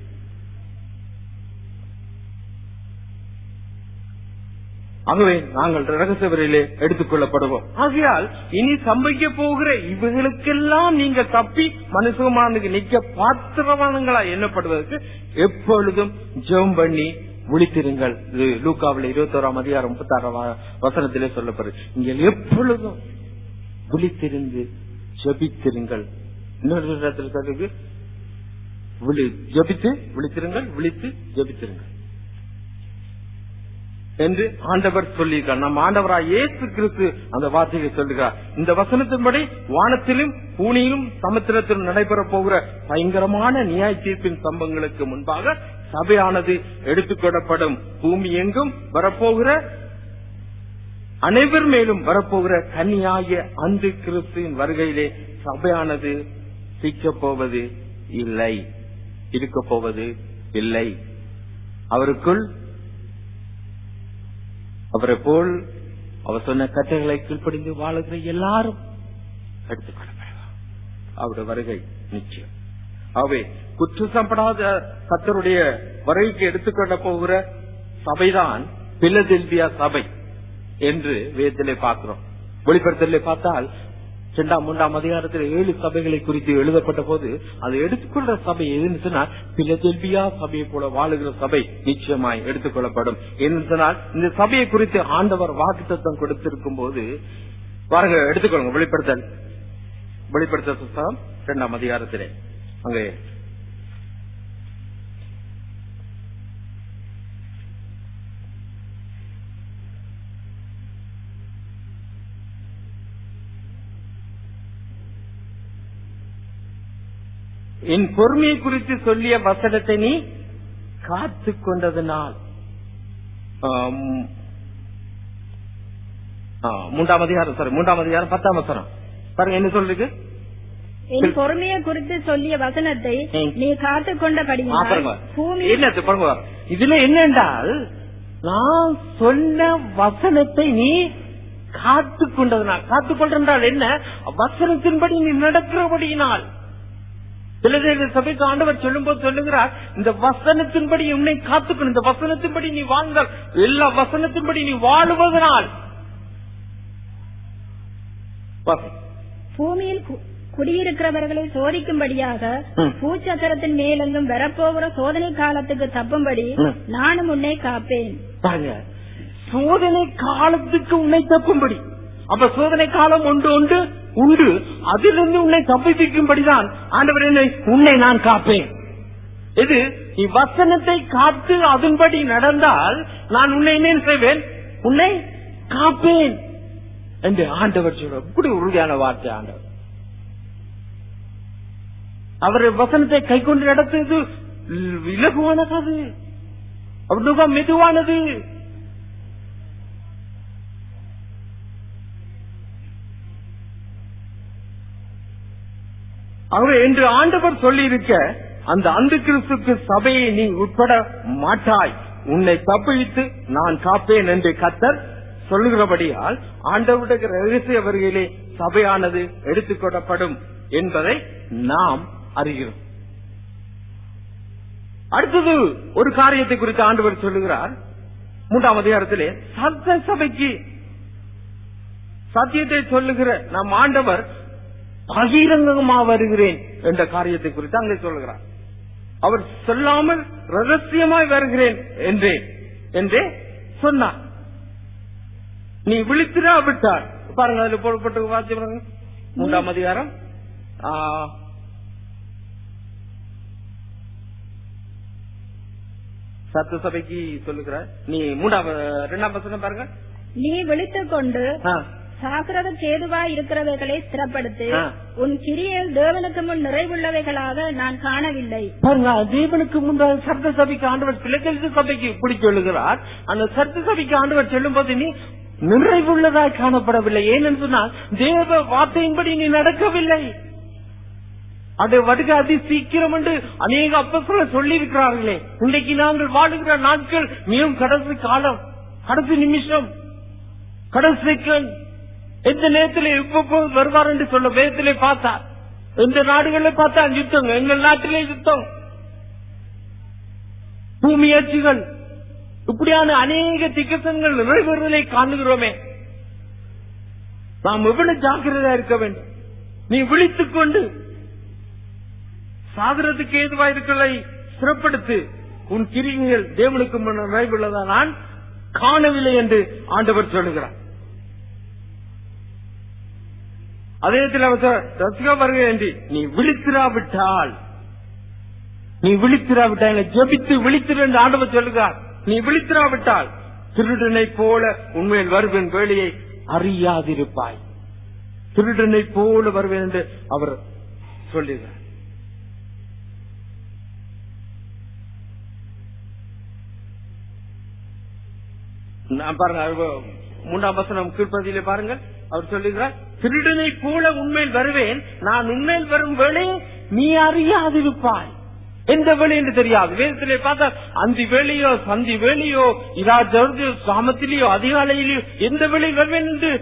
ஆகவே நாங்கள் ரகசிய வரையிலே எடுத்துக் கொள்ளப்படுவோம் ஆகையால் இனி சம்பவிக்க போகிற இவைகளுக்கெல்லாம் நீங்க தப்பி மனுஷமானுக்கு நிக்க பாத்திரவானங்களா எண்ணப்படுவதற்கு எப்பொழுதும் ஜெபம் பண்ணி விழித்திருங்கள் இது லூக்காவில் இருபத்தோராம் அதிகாரம் முப்பத்தாறாம் வ- வசனத்திலே சொல்லப்படுது நீங்கள் எப்பொழுதும் விழித்திருந்து ஜபித்திருங்கள் இன்னொரு இடத்துல சொல்லுது விழி ஜபித்து விழித்திருங்கள் விழித்து ஜபித்திருங்கள் என்று ஆண்டவர் சொல்லியிருக்கார் நம் ஆண்டவராய் இயேசு கிறிஸ்து அந்த வார்த்தையை சொல்லுகிறார் இந்த வசனத்தின்படி வானத்திலும் பூனியிலும் சமுத்திரத்திலும் நடைபெற போகிற பயங்கரமான நியாய தீர்ப்பின் சம்பவங்களுக்கு முன்பாக சபையானது எடுத்துக்கொள்ளப்படும் பூமி எங்கும் வரப்போகிற அனைவர் மேலும் வரப்போகிற கன்னியாகிய அந்த கிறிஸ்துவின் வருகையிலே சபையானது சிக்கப் போவது இல்லை இருக்க போவது இல்லை அவருக்குள் அவரை போல் அவர் சொன்ன கட்டைகளை கீழ்ப்படிந்து வாழுகிற எல்லாரும் எடுத்துக்கொள்ளப்படலாம் அவருடைய வருகை நிச்சயம் ஆகவே குற்றப்படாத கத்தருடைய வருகைக்கு எடுத்துக்கொள்ள போகிற சபைதான் பிலதெல்பியா சபை என்று வேதத்திலே பார்க்கிறோம் வெளிப்படுத்தலே பார்த்தால் இரண்டாம் மூன்றாம் அதிகாரத்தில் ஏழு சபைகளை குறித்து எழுதப்பட்ட போது அதை எடுத்துக்கொள்ற சபை எதுன்னு சொன்னால் பிலதெல்பியா சபையை போல வாழுகிற சபை நிச்சயமாய் எடுத்துக்கொள்ளப்படும் என்று சொன்னால் இந்த சபையை குறித்து ஆண்டவர் வாக்குத்தத்தம் கொடுத்திருக்கும் போது பாருங்க எடுத்துக்கொள்ளுங்க வெளிப்படுத்தல் வெளிப்படுத்த புத்தகம் இரண்டாம் அதிகாரத்திலே அங்கே என் பொறுமையை குறித்து சொல்லிய வசனத்தை நீ காத்து கொண்டதனால் ஆம், ஆ, மூன்றாம் அதிகாரம் சாரி மூன்றாம் அதிகாரம் பத்தாம் வசனம் பாருங்க என்ன சொல்றது என் பொறுமையை குறித்து சொல்லிய வசனத்தை ம். நீ காத்து ஆ, கொண்டபடியினால் பாருங்க பூமி என்னது பாருங்க இதுல என்னென்றால் நான் சொன்ன வசனத்தை நீ காத்து கொண்டதனால் காத்து கொண்டென்றால் என்ன வசனத்தின்படி நீ நடக்கிறபடியினால் சிலது சபைக்கு ஆண்டவர் சொல்லும்போது சொல்லுகிறார் இந்த வசனத்தின்படி உன்னை காத்துக்கணும் இந்த வசனத்தின்படி நீ வாழ்ந்தால் எல்லா வசனத்தின்படி நீ வாழுவதனால் வாசி. பூமியில் கு- குடியிருக்கிறவர்களை சோதிக்கும்படியாக ம். பூச்சக்கரத்தின் மேலெங்கும் வரப்போகிற சோதனை காலத்துக்கு தப்பும்படி ம். நானும் உன்னை காப்பேன் பாருங்க சோதனை காலத்துக்கு உன்னை தப்பும்படி அப்ப சோதனை காலம் ஒன்று உண்டு உண்டு அதிலிருந்து உன்னை தப்பிப்பிக்கும்படிதான் ஆண்டவர் என்னை உன்னை நான் காப்பேன் இது நீ வசனத்தை காத்து அதன்படி நடந்தால் நான் உன்னை என்ன செய்வேன் உன்னை காப்பேன் என்று ஆண்டவர் சொல்ற இப்படி உறுதியான வார்த்தை ஆண்டவர் அவர் வசனத்தை கை கொண்டு நடத்துவது இலகுவானது அது அவர் மிக மெதுவானது அவர் என்று ஆண்டவர் சொல்லியிருக்க அந்த அந்த கிறிஸ்துக்கு சபையை நீ உட்பட மாட்டாய் உன்னை தப்பித்து நான் காப்பேன் என்று கத்தர் சொல்லுகிறபடியால் ஆண்டவருடைய ரகசிய வருகையிலே சபையானது எடுத்துக்கொள்ளப்படும் என்பதை நாம் அறிகிறோம் அடுத்தது ஒரு காரியத்தை குறித்து ஆண்டவர் சொல்லுகிறார் மூன்றாம் அதிகாரத்திலே சத்த சபைக்கு சத்தியத்தை சொல்லுகிற நம் ஆண்டவர் பகிரங்கமா வருகிறேன் என்ற காரியத்தை குறித்து அங்கே சொல்லுகிறார் அவர் சொல்லாமல் ரகசியமாய் வருகிறேன் என்றே என்றே சொன்னார் நீ விழித்திரா விட்டார் பாருங்க அதுல போடப்பட்ட வார்த்தை பாருங்க மூன்றாம் அதிகாரம் ஆ, சத்த சபைக்கு சொல்லுகிறார் நீ மூன்றாம் ரெண்டாம் வசனம் பாருங்க நீ விழித்துக் கொண்டு ஆ, சாகிரத கேதுவாய் இருக்கிறவைகளை ஸ்திரப்படுத்து ஆ. உன் கிரியையில் தேவனுக்கு முன் நிறைவுள்ளவைகளாக நான் காணவில்லை பாருங்க தேவனுக்கு முன்பாக சர்த்த சபைக்கு ஆண்டவர் பிள்ளைகளுக்கு சபைக்கு இப்படி சொல்லுகிறார் அந்த சர்த்த சபைக்கு ஆண்டவர் சொல்லும் போது நீ நிறைவுள்ளதாய் காணப்படவில்லை ஏனென்று சொன்னால் தேவ வார்த்தையின்படி நீ நடக்கவில்லை அதை வடுக அதி சீக்கிரம் என்று அநேக அப்ப சொல்லி இருக்கிறார்களே இன்றைக்கு நாங்கள் வாழுகிற நாட்கள் மிகவும் கடைசி காலம் கடைசி நிமிஷம் கடைசி செகண்ட் எந்த நேரத்தில் எப்ப வருவார் என்று சொல்ல வேதத்திலே பார்த்தார் எந்த நாடுகளில் பார்த்தா யுத்தம் எங்கள் நாட்டிலே யுத்தம் பூமி ஆட்சிகள் இப்படியான அநேக திக்கசங்கள் நிறைவேறுவதை காணுகிறோமே நாம் எவ்வளவு ஜாக்கிரதையா இருக்க வேண்டும் நீ விழித்துக் கொண்டு சாகரத்துக்கு ஏதுவா இருக்கிறதை சிறப்படுத்து உன் கிரிகள் தேவனுக்கு முன் நிறைவுள்ளதா நான் காணவில்லை என்று ஆண்டவர் சொல்லுகிறார் அதே நேரத்தில் அவர் சொல்- ரசிகா வருகிறேன் என்று நீ விழித்திராவிட்டால் நீ விழித்திராவிட்டால் என்னை ஜெபித்து விழித்திரு என்று ஆண்டவர் சொல்லுகிறார் நீ விழித்திராவிட்டால் திருடனை போல உண்மையில் வருவேன் வேலையை அறியாதிருப்பாய் திருடனை போல வருவேன் என்று அவர் சொல்லுகிறார் நான் பாருங்க அவர் மூன்றாம் வசனம் கீழ்ப்பதியிலே பாருங்கள் அவர் சொல்லுகிறார் திருடனை போல உண்மையில் வருவேன் நான் உண்மையில் வரும் வேளையை நீ அறியாதிருப்பாய் எந்த வேலை என்று தெரியாது வேதத்திலே பார்த்தா அந்தி வேலையோ சந்தி வேலையோ இதா ஜோர்ஜு சாமத்திலேயோ அதிகாலையிலேயோ எந்த வேலை வருவேன் என்று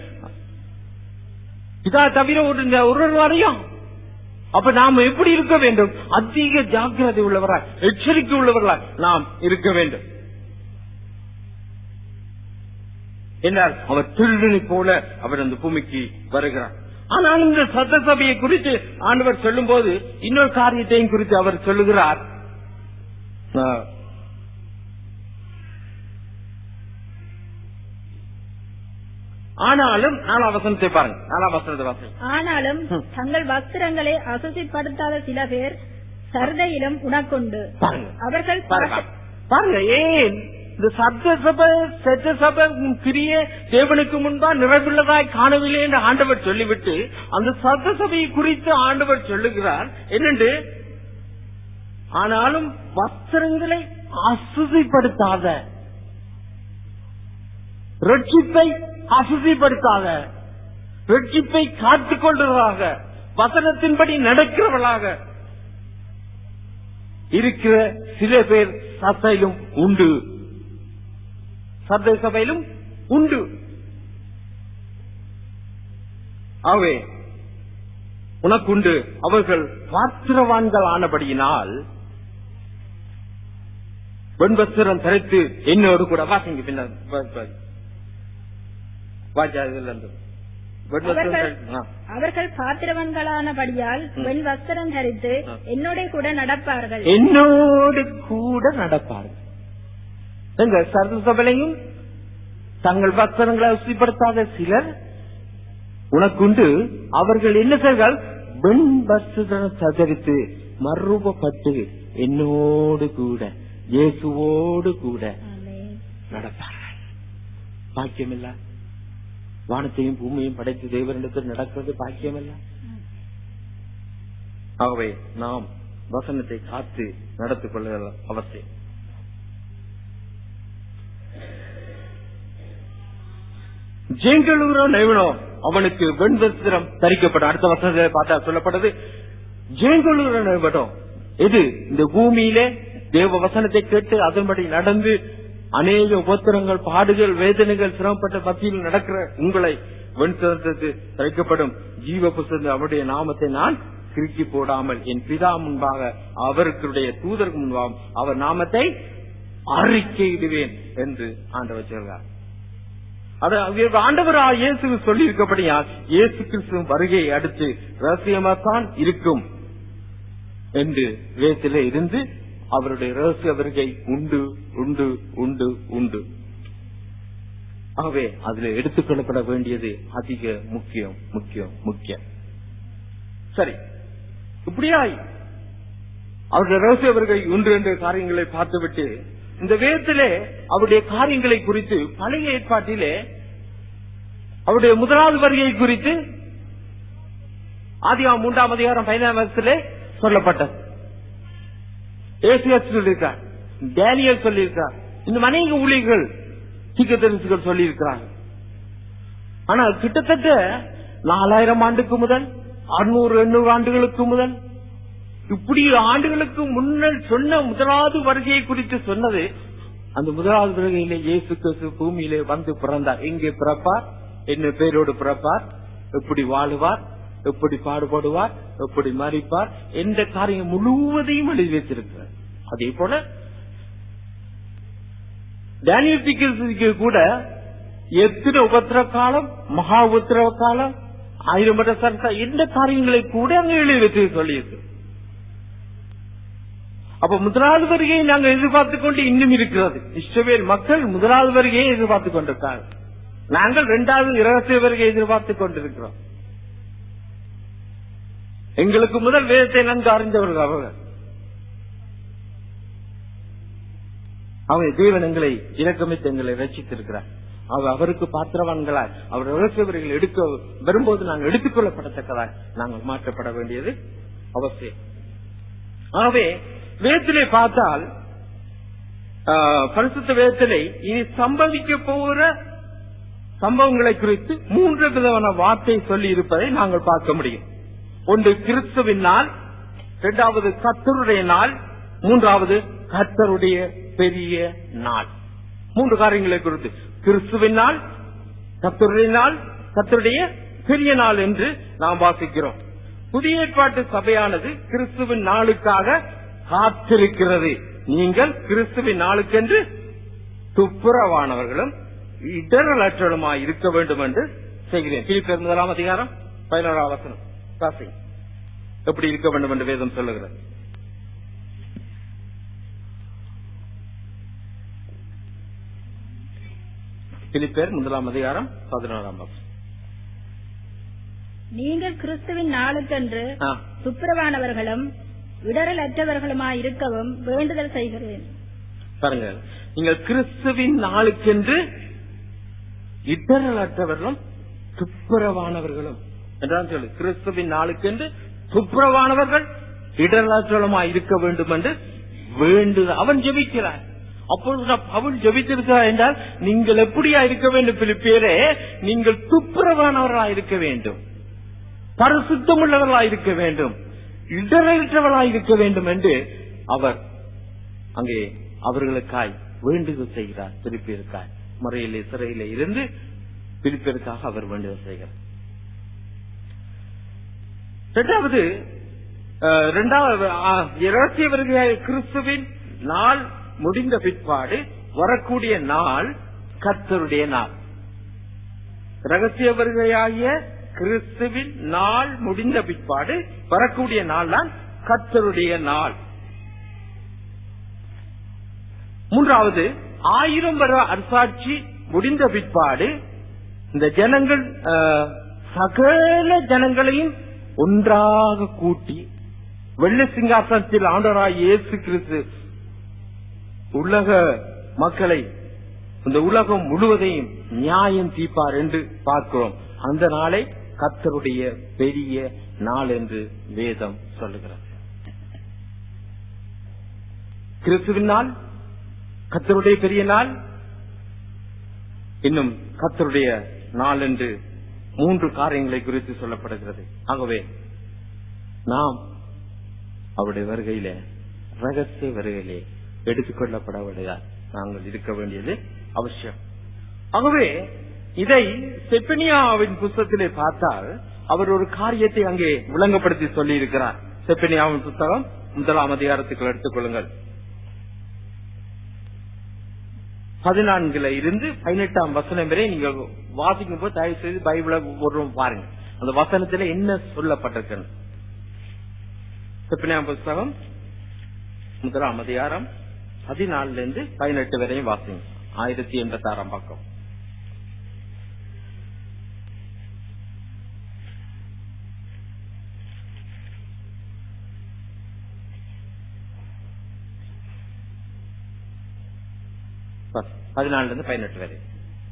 இதா தவிர ஒரு ஒரு அறியும் அப்ப நாம் எப்படி இருக்க வேண்டும் அதிக ஜாக்கிரதை உள்ளவராய் எச்சரிக்கை உள்ளவர்களாய் நாம் இருக்க வேண்டும் என்றால் அவர் திருடனை போல அவர் அந்த பூமிக்கு வருகிறார் ஆனால் இந்த சத்த சபையை குறித்து ஆண்டவர் சொல்லும் போது இன்னொரு காரியத்தையும் குறித்து அவர் சொல்லுகிறார் ஆ, ஆனாலும் நாலாம் வசனத்தை பாருங்க நாலாம் வசனத்தை வாசிங்க ஆனாலும் ம். தங்கள் வஸ்திரங்களை அசுசிப்படுத்தாத சில பேர் சர்தையிலும் உனக்குண்டு பாருங்க அவர்கள் பாருங்க பாட்டு- பாருங்க ஏன் இந்த சத்த சபை செத்த சபை உன் கிரியே தேவனுக்கு முன்பா நிறைவுள்ளதாய் காணவில்லை என்று ஆண்டவர் சொல்லிவிட்டு அந்த சத்த சபையை குறித்து ஆண்டவர் சொல்லுகிறார் என்னென்று ஆனாலும் வஸ்திரங்களை அசுதிப்படுத்தாத ரட்சிப்பை அசுதிப்படுத்தாத ரட்சிப்பை காத்துக் கொள்றதாக வசனத்தின்படி நடக்கிறவர்களாக இருக்கிற சில பேர் சபையிலும் உண்டு சர்தை சபையிலும் உண்டு ஆகவே உனக்குண்டு அவர்கள் பாத்திரவான்கள் ஆனபடியினால் வெண்வஸ்திரம் தரித்து என்னோடு கூட வாசிங்க பின்னர் வா- வா- வாஜா இதுல இருந்து. வெண்வஸ்திரம் அவர்கள் தரித்து- ஆ. அவர்கள் பாத்திரவன்களானபடியால் வெண் வஸ்திரம் தரித்து ஆ. என்னோட கூட நடப்பார்கள் என்னோடு கூட நடப்பார்கள் எங்க சர்வ சபையிலையும் தங்கள் பக்தர்களை உசிப்படுத்தாத சிலர் உனக்குண்டு அவர்கள் என்ன செய்வார்கள் வெண் வஸ்திரம் சதரித்து மறுபப்பட்டு என்னோடு கூட இயேசுவோடு கூட ஆமென். நடப்பார்கள் பாக்கியமில்ல வானத்தையும் பூமியையும் படைத்து தேவனிடத்தில் நடக்கிறது பாக்கியமில்ல ஆகவே நாம் வசனத்தை காத்து நடத்திக் கொள்ள அவசியம் ஜெயங்களூரோ நைவனோ அவனுக்கு வெண்வஸ்திரம் தரிக்கப்படும் அடுத்த வசனத்தை பார்த்தா சொல்லப்பட்டது ஜெயங்களூரோ நைவனோ இது இந்த பூமியிலே தேவ வசனத்தை கேட்டு அதன்படி நடந்து அநேக உபத்திரங்கள் பாடுகள் வேதனைகள் சிரமப்பட்ட மத்தியில் நடக்கிற உங்களை வெண்சதத்துக்கு தரிக்கப்படும் ஜீவ புஸ்தகம் அவருடைய நாமத்தை நான் கிறுக்கி போடாமல் என் பிதா முன்பாக அவருக்குடைய தூதருக்கு முன்பாக அவர் நாமத்தை அறிக்கையிடுவேன் என்று ஆண்டவர் சொல்கிறார் அது ஆண்டவர் இயேசு சொல்லி இருக்கப்படியா இயேசு கிறிஸ்து வருகை அடுத்து ரகசியமாத்தான் இருக்கும் என்று வேதத்திலே இருந்து அவருடைய ரகசிய வருகை உண்டு உண்டு உண்டு உண்டு ஆகவே அதுல எடுத்துக்கொள்ளப்பட வேண்டியது அதிக முக்கியம் முக்கியம் முக்கியம் சரி இப்படியாய் அவருடைய ரகசிய வருகை உண்டு என்ற காரியங்களை பார்த்துவிட்டு இந்த வேதத்திலே அவருடைய காரியங்களை குறித்து பழைய ஏற்பாட்டிலே அவருடைய முதலாவது வருகை குறித்து ஆதியா மூன்றாம் அதிகாரம் பதினாம் வருஷத்திலே சொல்லப்பட்டது ஏசியாஸ் சொல்லியிருக்கார் டேனியல் சொல்லியிருக்கார் இன்னும் அநேக ஊழியர்கள் சீக்கிரத்தரிசிகள் சொல்லியிருக்கிறாங்க ஆனா கிட்டத்தட்ட நாலாயிரம் ஆண்டுக்கு முதல் அறுநூறு எண்ணூறு ஆண்டுகளுக்கு முதல் இப்படி ஆண்டுகளுக்கு முன்னர் சொன்ன முதலாவது வருகையை குறித்து சொன்னது அந்த முதலாவது வருகையிலே இயேசு கிறிஸ்து பூமியிலே வந்து பிறந்தார் எங்கே பிறப்பார் என்ன பேரோடு பிறப்பார் எப்படி வாழுவார் எப்படி பாடுபடுவார் எப்படி மறிப்பார் எந்த காரியம் முழுவதையும் எழுதி வைத்திருக்கிறார் அதே போல டேனியல் தீர்க்கதரிசிக்கு கூட எத்தனை உபத்திர காலம் மகா உபத்திரவ காலம் ஆயிரம் வருட சர்க்கா எந்த காரியங்களை கூட அங்க எழுதி வைத்து சொல்லியிருக்கு அப்ப முதலாவது வருகையை நாங்கள் எதிர்பார்த்துக் கொண்டு இன்னும் இருக்கிறது இஸ்ரவேல் மக்கள் முதலாவது வருகையை எதிர்பார்த்துக் கொண்டிருக்காங்க நாங்கள் இரண்டாவது இரகசிய வருகையை எதிர்பார்த்துக் கொண்டிருக்கிறோம் எங்களுக்கு முதல் வேதத்தை நன்கு அறிந்தவர்கள் அவர்கள் அவன் தேவன் எங்களை இறக்கமித்து எங்களை ரசித்திருக்கிறார் அவர் அவருக்கு பாத்திரவான்களாய் அவர் ரகசியவர்கள் எடுக்க வரும்போது நாங்கள் எடுத்துக் கொள்ளப்படத்தக்கதாய் நாங்கள் மாற்றப்பட வேண்டியது அவசியம் ஆகவே வேதத்திலே பார்த்தால் ஆ, பரிசுத்த வேதத்திலே இனி சம்பவிக்க போகிற சம்பவங்களை குறித்து மூன்று விதமான வார்த்தை சொல்லி இருப்பதை நாங்கள் பார்க்க முடியும் ஒன்று கிறிஸ்துவின் நாள் இரண்டாவது கத்தருடைய நாள் மூன்றாவது கத்தருடைய பெரிய நாள் மூன்று காரியங்களை குறித்து கிறிஸ்துவின் நாள் கத்தருடைய நாள் கத்தருடைய பெரிய நாள் என்று நாம் வாசிக்கிறோம் புதிய ஏற்பாட்டு சபையானது கிறிஸ்துவின் நாளுக்காக காத்திருக்கிறது நீங்கள் கிறிஸ்துவின் நாளுக்கென்று துப்புரவானவர்களும் இடரலற்றலுமாய் இருக்க வேண்டும் என்று செய்கிறேன் பிலிப்பியர் முதலாம் அதிகாரம் பதினோராம் வசனம் வாசி. எப்படி இருக்க வேண்டும் என்று வேதம் சொல்லுகிறது பிலிப்பியர் முதலாம் அதிகாரம் பதினோராம் வசனம் நீங்கள் கிறிஸ்துவின் நாளுக்கென்று ஆ, துப்புரவானவர்களும் இடரல் அற்றவர்களுமாய் இருக்கவும் வேண்டுதல் செய்கிறேன் பாருங்க நீங்கள் கிறிஸ்துவின் நாளுக்கென்று இடரலற்றவர்களும் துப்புரவானவர்களும் என்றான் சொல்லு கிறிஸ்துவின் நாளுக்கென்று துப்புரவானவர்கள் இடராற்றலமா இருக்க வேண்டும் என்று வேண்டு அவன் ஜெபிக்கிறான் அப்பொழுது நான் பவுல் ஜெபித்திருக்கிறார் என்றால் நீங்கள் எப்படியா இருக்க வேண்டும் பிலிப்பேரே நீங்கள் துப்புரவானவர்களா இருக்க வேண்டும் பரிசுத்தமுள்ளவர்களா இருக்க வேண்டும் இடரற்றவர்களா இருக்க வேண்டும் என்று அவர் அங்கே அவர்களுக்காய் வேண்டுதல் செய்கிறார் பிலிப்பியருக்காய் முறையிலே சிறையிலே இருந்து பிலிப்பியருக்காக அவர் வேண்டுதல் செய்கிறார் இரண்டாவது அஹ், இரண்டாவது அஹ், இரகசிய வருகையாய கிறிஸ்துவின் நாள் முடிந்த பிற்பாடு வரக்கூடிய நாள் கர்த்தருடைய நாள் ரகசிய வருகையாகிய கிறிஸ்துவின் நாள் முடிந்த பிற்பாடு வரக்கூடிய நாள் தான் கர்த்தருடைய நாள் மூன்றாவது ஆயிரம் வர அரசாட்சி முடிந்த பிற்பாடு இந்த ஜனங்கள் அஹ், சகல ஜனங்களையும் ஒன்றாக கூட்டி வெள்ளை சிங்காசனத்தில் ஆண்டவராய் இயேசு கிறிஸ்து உலக மக்களை இந்த உலகம் முழுவதையும் நியாயம் தீர்ப்பார் என்று பார்க்கிறோம் அந்த நாளை கர்த்தருடைய பெரிய நாள் என்று வேதம் சொல்லுகிறது கிறிஸ்துவின் நாள் கர்த்தருடைய பெரிய நாள் இன்னும் கர்த்தருடைய நாள் என்று மூன்று காரியங்களை குறித்து சொல்லப்படுகிறது ஆகவே நாம் அவருடைய வருகையிலே ரகசிய வருகையிலே எடுத்துக்கொள்ளப்படவில்லையால் நாங்கள் இருக்க வேண்டியது அவசியம் ஆகவே இதை செப்பனியாவின் புஸ்தகத்திலே பார்த்தால் அவர் ஒரு காரியத்தை அங்கே விளங்கப்படுத்தி சொல்லி இருக்கிறார் செப்பனியாவின் புஸ்தகம் முதலாம் அதிகாரத்துக்குள் எடுத்துக்கொள்ளுங்கள் பதினான்குல இருந்து பதினெட்டாம் வசனம் வரை நீங்க வாசிக்கும் போது தயவு செய்து பைபிள ஒரு பாருங்க அந்த வசனத்துல என்ன சொல்லப்பட்டிருக்கு செப்பனியா புஸ்தகம் முதலாம் அதிகாரம் பதினாலுல இருந்து பதினெட்டு வரையும் வாசிங்க ஆயிரத்தி எண்பத்தி ஆறாம் பக்கம் பதினாலுல இருந்து பதினெட்டு வரை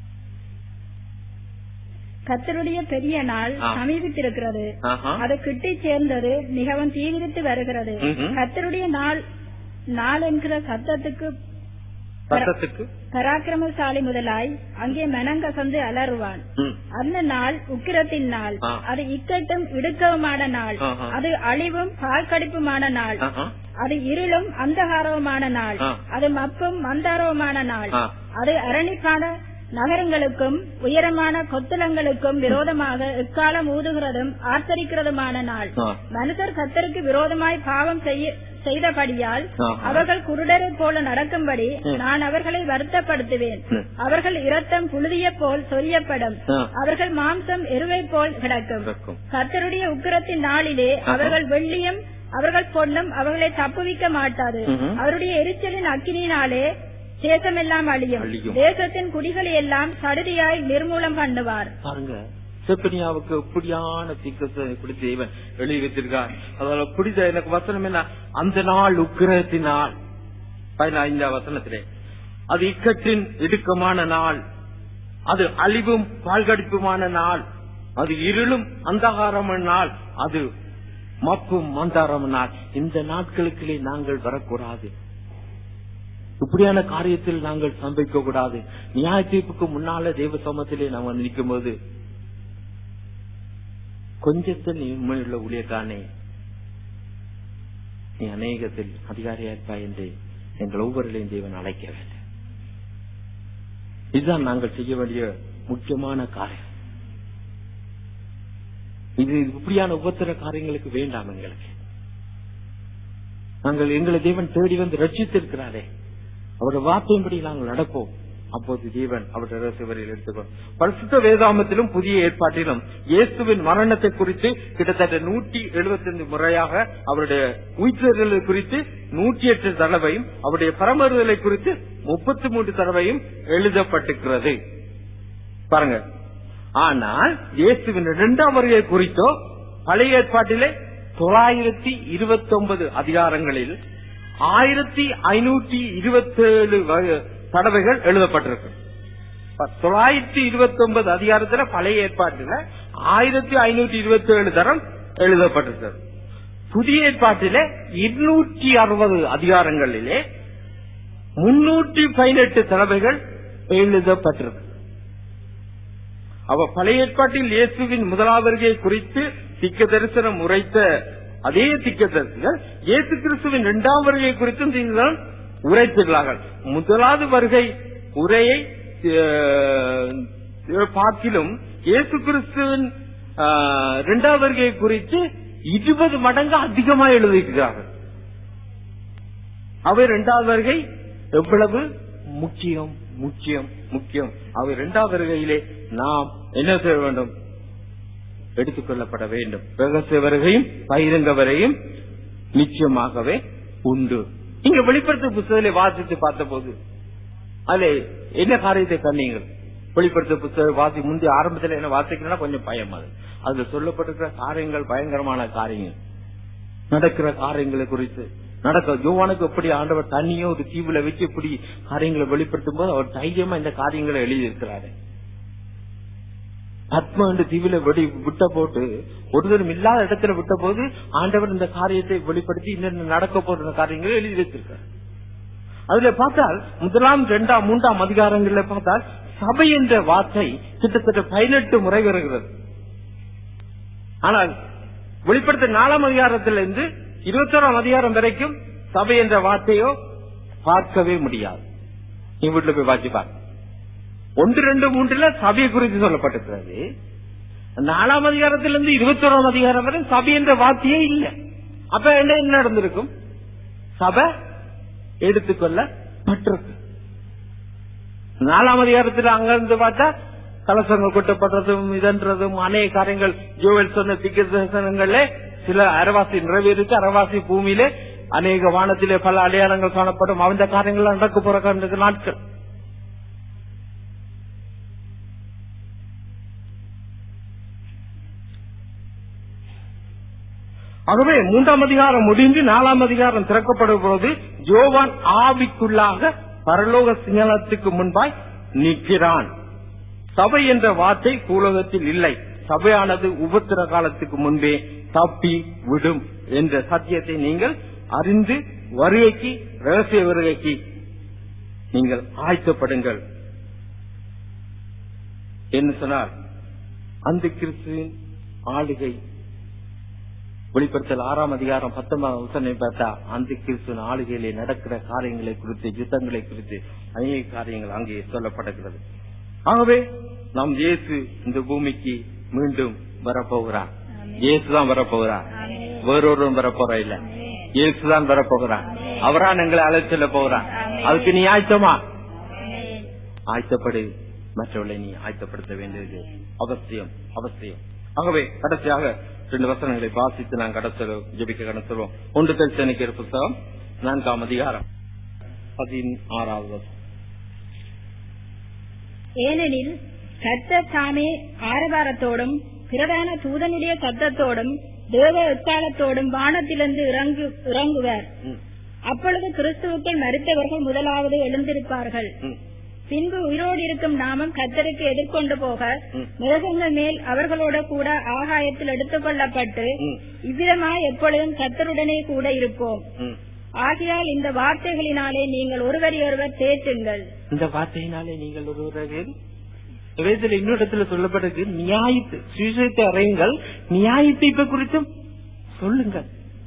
கர்த்தருடைய பெரிய நாள் ஆ. சமீபித்திருக்கிறது ஆஹா. அது கிட்டி சேர்ந்தது மிகவும் தீவிரித்து வருகிறது ம்ஹும். கர்த்தருடைய நாள் நாள் என்கிற சத்தத்துக்கு சத்தத்துக்கு பராக்கிரமசாலி முதலாய் அங்கே மெனங்கசந்து அலறுவான் ம். அந்த நாள் உக்கிரத்தின் நாள் ஆ. அது இக்கட்டும் இடுக்கவுமான நாள் ஆஹா. அது அழிவும் பால்கடிப்புமான நாள் ஆஹா. அது இருளும் அந்தகாரவுமான நாள் ஆ. அது மப்பும் மந்தாரவுமான நாள் ஆ. அது அரணிப்பான நகரங்களுக்கும் உயரமான கொத்தளங்களுக்கும் விரோதமாக எக்காலம் ஊதுகிறதும் ஆர்த்தரிக்கிறதுமான நாள் ஆ. மனுஷர் கத்தருக்கு விரோதமாய் பாவம் செய்ய செய்தபடியால் ஆஹா. அவர்கள் குருடரைப் போல நடக்கும்படி ம். நான் அவர்களை வருத்தப்படுத்துவேன் ம். அவர்கள் இரத்தம் புழுதியைப் போல் சொரியப்படும் ஆ. அவர்கள் மாம்சம் எருவைப் போல் கிடக்கும் கிடக்கும். கர்த்தருடைய உக்கிரத்தின் நாளிலே ஆஹா. அவர்கள் வெள்ளியும் அவர்கள் பொன்னும் அவர்களை தப்புவிக்க மாட்டாது ம்ஹும். அவருடைய எரிச்சலின் அக்கினியினாலே தேசமெல்லாம் அழியும் அழியும். தேசத்தின் குடிகளை எல்லாம் சடுதியாய் நிர்மூலம் பண்ணுவார் பாருங்க செப்பனியாவுக்கு இப்படியான தீக்கத்தை இப்படி தேவன் எழுதி வைத்திருக்கார் அதோட பிடித்த எனக்கு வசனம் என்ன அந்த நாள் உக்கிரத்தினால் பதினைந்தாம் வசனத்திலே அது இக்கட்டின் இடுக்கமான நாள் அது அழிவும் பால்கடிப்புமான நாள் அது இருளும் அந்தகாரமான நாள் அது மப்பும் மந்தாரம் நாள் இந்த நாட்களுக்குள்ளே நாங்கள் வரக்கூடாது இப்படியான காரியத்தில் நாங்கள் சம்பவிக்க கூடாது நியாய தீர்ப்புக்கு முன்னால தேவ சமத்திலே நாம நிற்கும் போது கொஞ்சத்தில் நீ உண்மையுள்ள ஊழியக்கானே நீ அநேகத்தில் அதிகாரியா இருப்பாய் என்று எங்கள் ஒவ்வொருளையும் தேவன் அழைக்க வேண்டும் இதுதான் நாங்கள் செய்ய வேண்டிய முக்கியமான காரியம் இது இப்படியான உபத்திர காரியங்களுக்கு வேண்டாம் எங்களுக்கு நாங்கள் எங்களை தேவன் தேடி வந்து ரட்சித்திருக்கிறாரே அவருடைய வார்த்தையின்படி நாங்கள் நடப்போம் அப்போது தேவன் அவருடைய ரகசியவரையில் எடுத்துக்கொள் பரிசுத்த வேதாமத்திலும் புதிய ஏற்பாட்டிலும் இயேசுவின் மரணத்தை குறித்து கிட்டத்தட்ட நூற்றி எழுபத்தைந்து முறையாக அவருடைய உயிர்த்தெழுதலை குறித்து நூற்றி எட்டு தடவையும் அவருடைய பரமறுதலை குறித்து முப்பத்தி மூன்று தடவையும் எழுதப்பட்டிருக்கிறது பாருங்க ஆனால் இயேசுவின் இரண்டாம் வருகை குறித்தோ பழைய ஏற்பாட்டிலே தொள்ளாயிரத்தி இருபத்தி ஒன்பது அதிகாரங்களில் ஆயிரத்தி ஐநூற்றி இருபத்தி ஏழு தடவைகள் எழுதப்பட்டிருக்கு இப்ப தொள்ளாயிரத்தி இருபத்தி ஒன்பது அதிகாரத்துல பழைய ஏற்பாட்டுல ஆயிரத்தி ஐநூற்றி இருபத்தி ஏழு தரம் எழுதப்பட்டிருக்கிறது புதிய ஏற்பாட்டிலே இருநூற்றி அறுபது அதிகாரங்களிலே முன்னூற்றி பதினெட்டு தடவைகள் எழுதப்பட்டிருக்கு அவ பழைய ஏற்பாட்டில் இயேசுவின் முதலாவது வருகை குறித்து திக்க தரிசனம் உரைத்த அதே திக்க தரிசிகள் இயேசு கிறிஸ்துவின் இரண்டாம் வருகை குறித்தும் தீர்தான் உரைத்துள்ளார்கள் முதலாவது வருகை உரையை அஹ், பார்க்கிலும் இயேசு கிறிஸ்துவின் அஹ், இரண்டாவது வருகை குறித்து இருபது மடங்கு அதிகமா எழுதியிருக்கிறார்கள் அவை இரண்டாவது வருகை எவ்வளவு முக்கியம் முக்கியம் முக்கியம் அவை இரண்டாவது வருகையிலே நாம் என்ன செய்ய வேண்டும் எடுத்துக்கொள்ளப்பட வேண்டும் ரகசிய வருகையும் பகிரங்க வரையும் நிச்சயமாகவே உண்டு இங்க வெளிப்படுத்த புத்தகத்தை வாசித்து பார்த்தபோது அதுல என்ன காரியத்தை கண்டீங்கள் வெளிப்படுத்த புத்தகம் வாசி முந்தி ஆரம்பத்தில் என்ன வாசிக்கணும்னா கொஞ்சம் பயம் அது அதுல சொல்லப்பட்டிருக்கிற காரியங்கள் பயங்கரமான காரியங்கள் நடக்கிற காரியங்களை குறித்து நடக்க யோவானுக்கு எப்படி ஆண்டவர் தண்ணியோ ஒரு தீவுல வச்சு இப்படி காரியங்களை வெளிப்படுத்தும் போது அவர் தைரியமா இந்த காரியங்களை எழுதியிருக்கிறாரு பத்ம என்று தீவில வெடி விட்ட போட்டு ஒருத்தரும் இல்லாத இடத்துல விட்ட போது ஆண்டவர் இந்த காரியத்தை வெளிப்படுத்தி இன்னும் நடக்க போற காரியங்களை எழுதி வச்சிருக்காரு அதுல பார்த்தால் முதலாம் இரண்டாம் மூன்றாம் அதிகாரங்கள்ல பார்த்தால் சபை என்ற வார்த்தை கிட்டத்தட்ட பதினெட்டு முறை வருகிறது ஆனால் வெளிப்படுத்த நாலாம் அதிகாரத்திலிருந்து இருபத்தோராம் அதிகாரம் வரைக்கும் சபை என்ற வார்த்தையோ பார்க்கவே முடியாது நீ வீட்டுல போய் வாசி பாரு ஒன்று ரெண்டு மூன்றுல சபையை குறித்து சொல்லப்பட்டிருக்கிறது நாலாம் அதிகாரத்திலிருந்து இருபத்தோராம் அதிகாரம் வரை சபை என்ற வார்த்தையே இல்லை அப்ப என்ன என்ன நடந்திருக்கும் சபை எடுத்துக்கொள்ளப்பட்டிருக்கு நாலாம் அதிகாரத்தில் அங்கிருந்து பார்த்தா கலசங்கள் கொட்டப்படுறதும் இதன்றதும் அநேக காரியங்கள் ஜோவல் சொன்ன திக்க தரிசனங்கள்ல சில அரவாசி நிறைவேறிச்சு அரவாசி பூமியிலே அநேக வானத்திலே பல அடையாளங்கள் காணப்படும் அந்த காரியங்கள் நடக்க போற காரணத்துக்கு நாட்கள் ஆகவே மூன்றாம் அதிகாரம் முடிந்து நாலாம் அதிகாரம் திறக்கப்படும் போது ஜோவான் ஆவிக்குள்ளாக பரலோக சிங்களத்துக்கு முன்பாய் நிற்கிறான் சபை என்ற வார்த்தை பூலோகத்தில் இல்லை சபையானது உபத்திர காலத்துக்கு முன்பே தப்பி விடும் என்ற சத்தியத்தை நீங்கள் அறிந்து வருகைக்கு ரகசிய வருகைக்கு நீங்கள் ஆயத்தப்படுங்கள் என்ன சொன்னார் அந்த கிறிஸ்துவின் ஆளுகை வெளிப்படுத்தல் ஆறாம் அதிகாரம் பத்தொன்பதாம் வசனை பார்த்தா அந்த கிறிஸ்துவின் ஆளுகையிலே நடக்கிற காரியங்களை குறித்து யுத்தங்களை குறித்து அநேக காரியங்கள் அங்கே சொல்லப்படுகிறது ஆகவே நாம் இயேசு இந்த பூமிக்கு மீண்டும் வரப்போகிறார் இயேசுதான் வரப்போகிறார் வேறொருவரும் வரப்போறா இல்ல இயேசுதான் வரப்போகிறார் அவரான் எங்களை அழைச்சல போகிறார் அதுக்கு நீ ஆயத்தமா ஆயத்தப்படு மற்றவர்களை நீ ஆயத்தப்படுத்த வேண்டியது அவசியம் அவசியம் ஆகவே கடைசியாக ரெண்டு வசனங்களை வாசித்து நான் கடத்தல் ஜெபிக்க கடத்தலுவோம் ஒன்று தெளிச்சனிக்கிற புத்தகம் நான்காம் அதிகாரம் பதினாறாவது வசனம் ஏனெனில் கர்த்தர் தாமே ஆரவாரத்தோடும் பிரதான தூதனுடைய சத்தத்தோடும் தேவ எக்காலத்தோடும் வானத்திலிருந்து இறங்கு இறங்குவர் ம், அப்பொழுது கிறிஸ்துவுக்குள் மறித்தவர்கள் முதலாவது எழுந்திருப்பார்கள் ம், பின்பு உயிரோடு இருக்கும் நாமும் கர்த்தருக்கு எதிர்கொண்டு போக ம். மிருகங்கள் மேல் அவர்களோட கூட ஆகாயத்தில் எடுத்துக் கொள்ளப்பட்டு ம், இவ்விதமாய் எப்பொழுதும் கர்த்தருடனே கூட இருப்போம் ம். ஆகையால் இந்த வார்த்தைகளினாலே நீங்கள் ஒருவரையொருவர் தேற்றுங்கள் இந்த வார்த்தையினாலே நீங்கள் ஒருவரில் வேதத்தில் இன்னொரு இடத்துல சொல்லப்பட்டிருக்கு நியாயத்து சுவிசேஷத்தை அறையுங்கள் நியாயத்தை இப்ப குறித்தும் சொல்லுங்கள்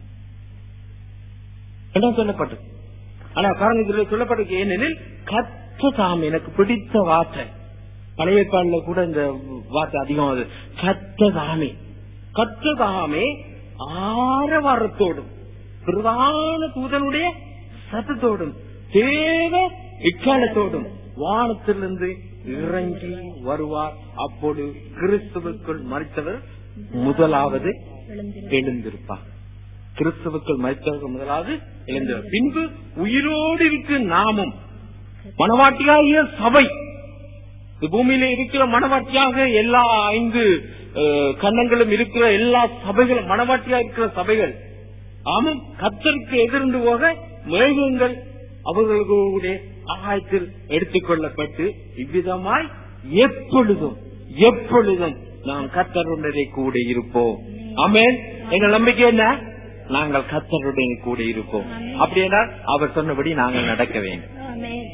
என்ன சொல்லப்பட்டு ஆனா காரணம் இதுல சொல்லப்பட்டிருக்கு ஏனெனில் கற்ற தாம் எனக்கு பிடித்த வார்த்தை பழைய பாடல கூட இந்த வார்த்தை அதிகமாகுது கற்ற தாமே கற்ற தாமே ஆரவாரத்தோடும் பிரதான தூதனுடைய சத்தத்தோடும் தேவ இக்காலத்தோடும் வானத்திலிருந்து இறங்கி வருவார் அப்போது கிறிஸ்துவுக்குள் மறித்தவர் முதலாவது எழுந்திருப்பார் கிறிஸ்துவுக்குள் மறித்தவர்கள் முதலாவது எழுந்தவர் பின்பு உயிரோடு இருக்கு நாமும் மனவாட்டியாகிய சபை இந்த பூமியில இருக்கிற மனவாட்டியாக எல்லா ஐந்து அஹ், கன்னங்களும் இருக்கிற எல்லா சபைகளும் மனவாட்டியா இருக்கிற சபைகள் ஆமாம் கத்தருக்கு எதிர்ந்து போக மேகங்கள் அவர்களுடைய ஆகாயத்தில் எடுத்துக் கொள்ளப்பட்டு இவ்விதமாய் எப்பொழுதும் எப்பொழுதும் நாம் கத்தருடனே கூட இருப்போம் ஆமென் எங்கள் நம்பிக்கை என்ன நாங்கள் கத்தருடன் கூட இருப்போம் ஆமென். அப்படியென்றால் அவர் சொன்னபடி நாங்கள் நடக்க வேண்டும் ஆமென்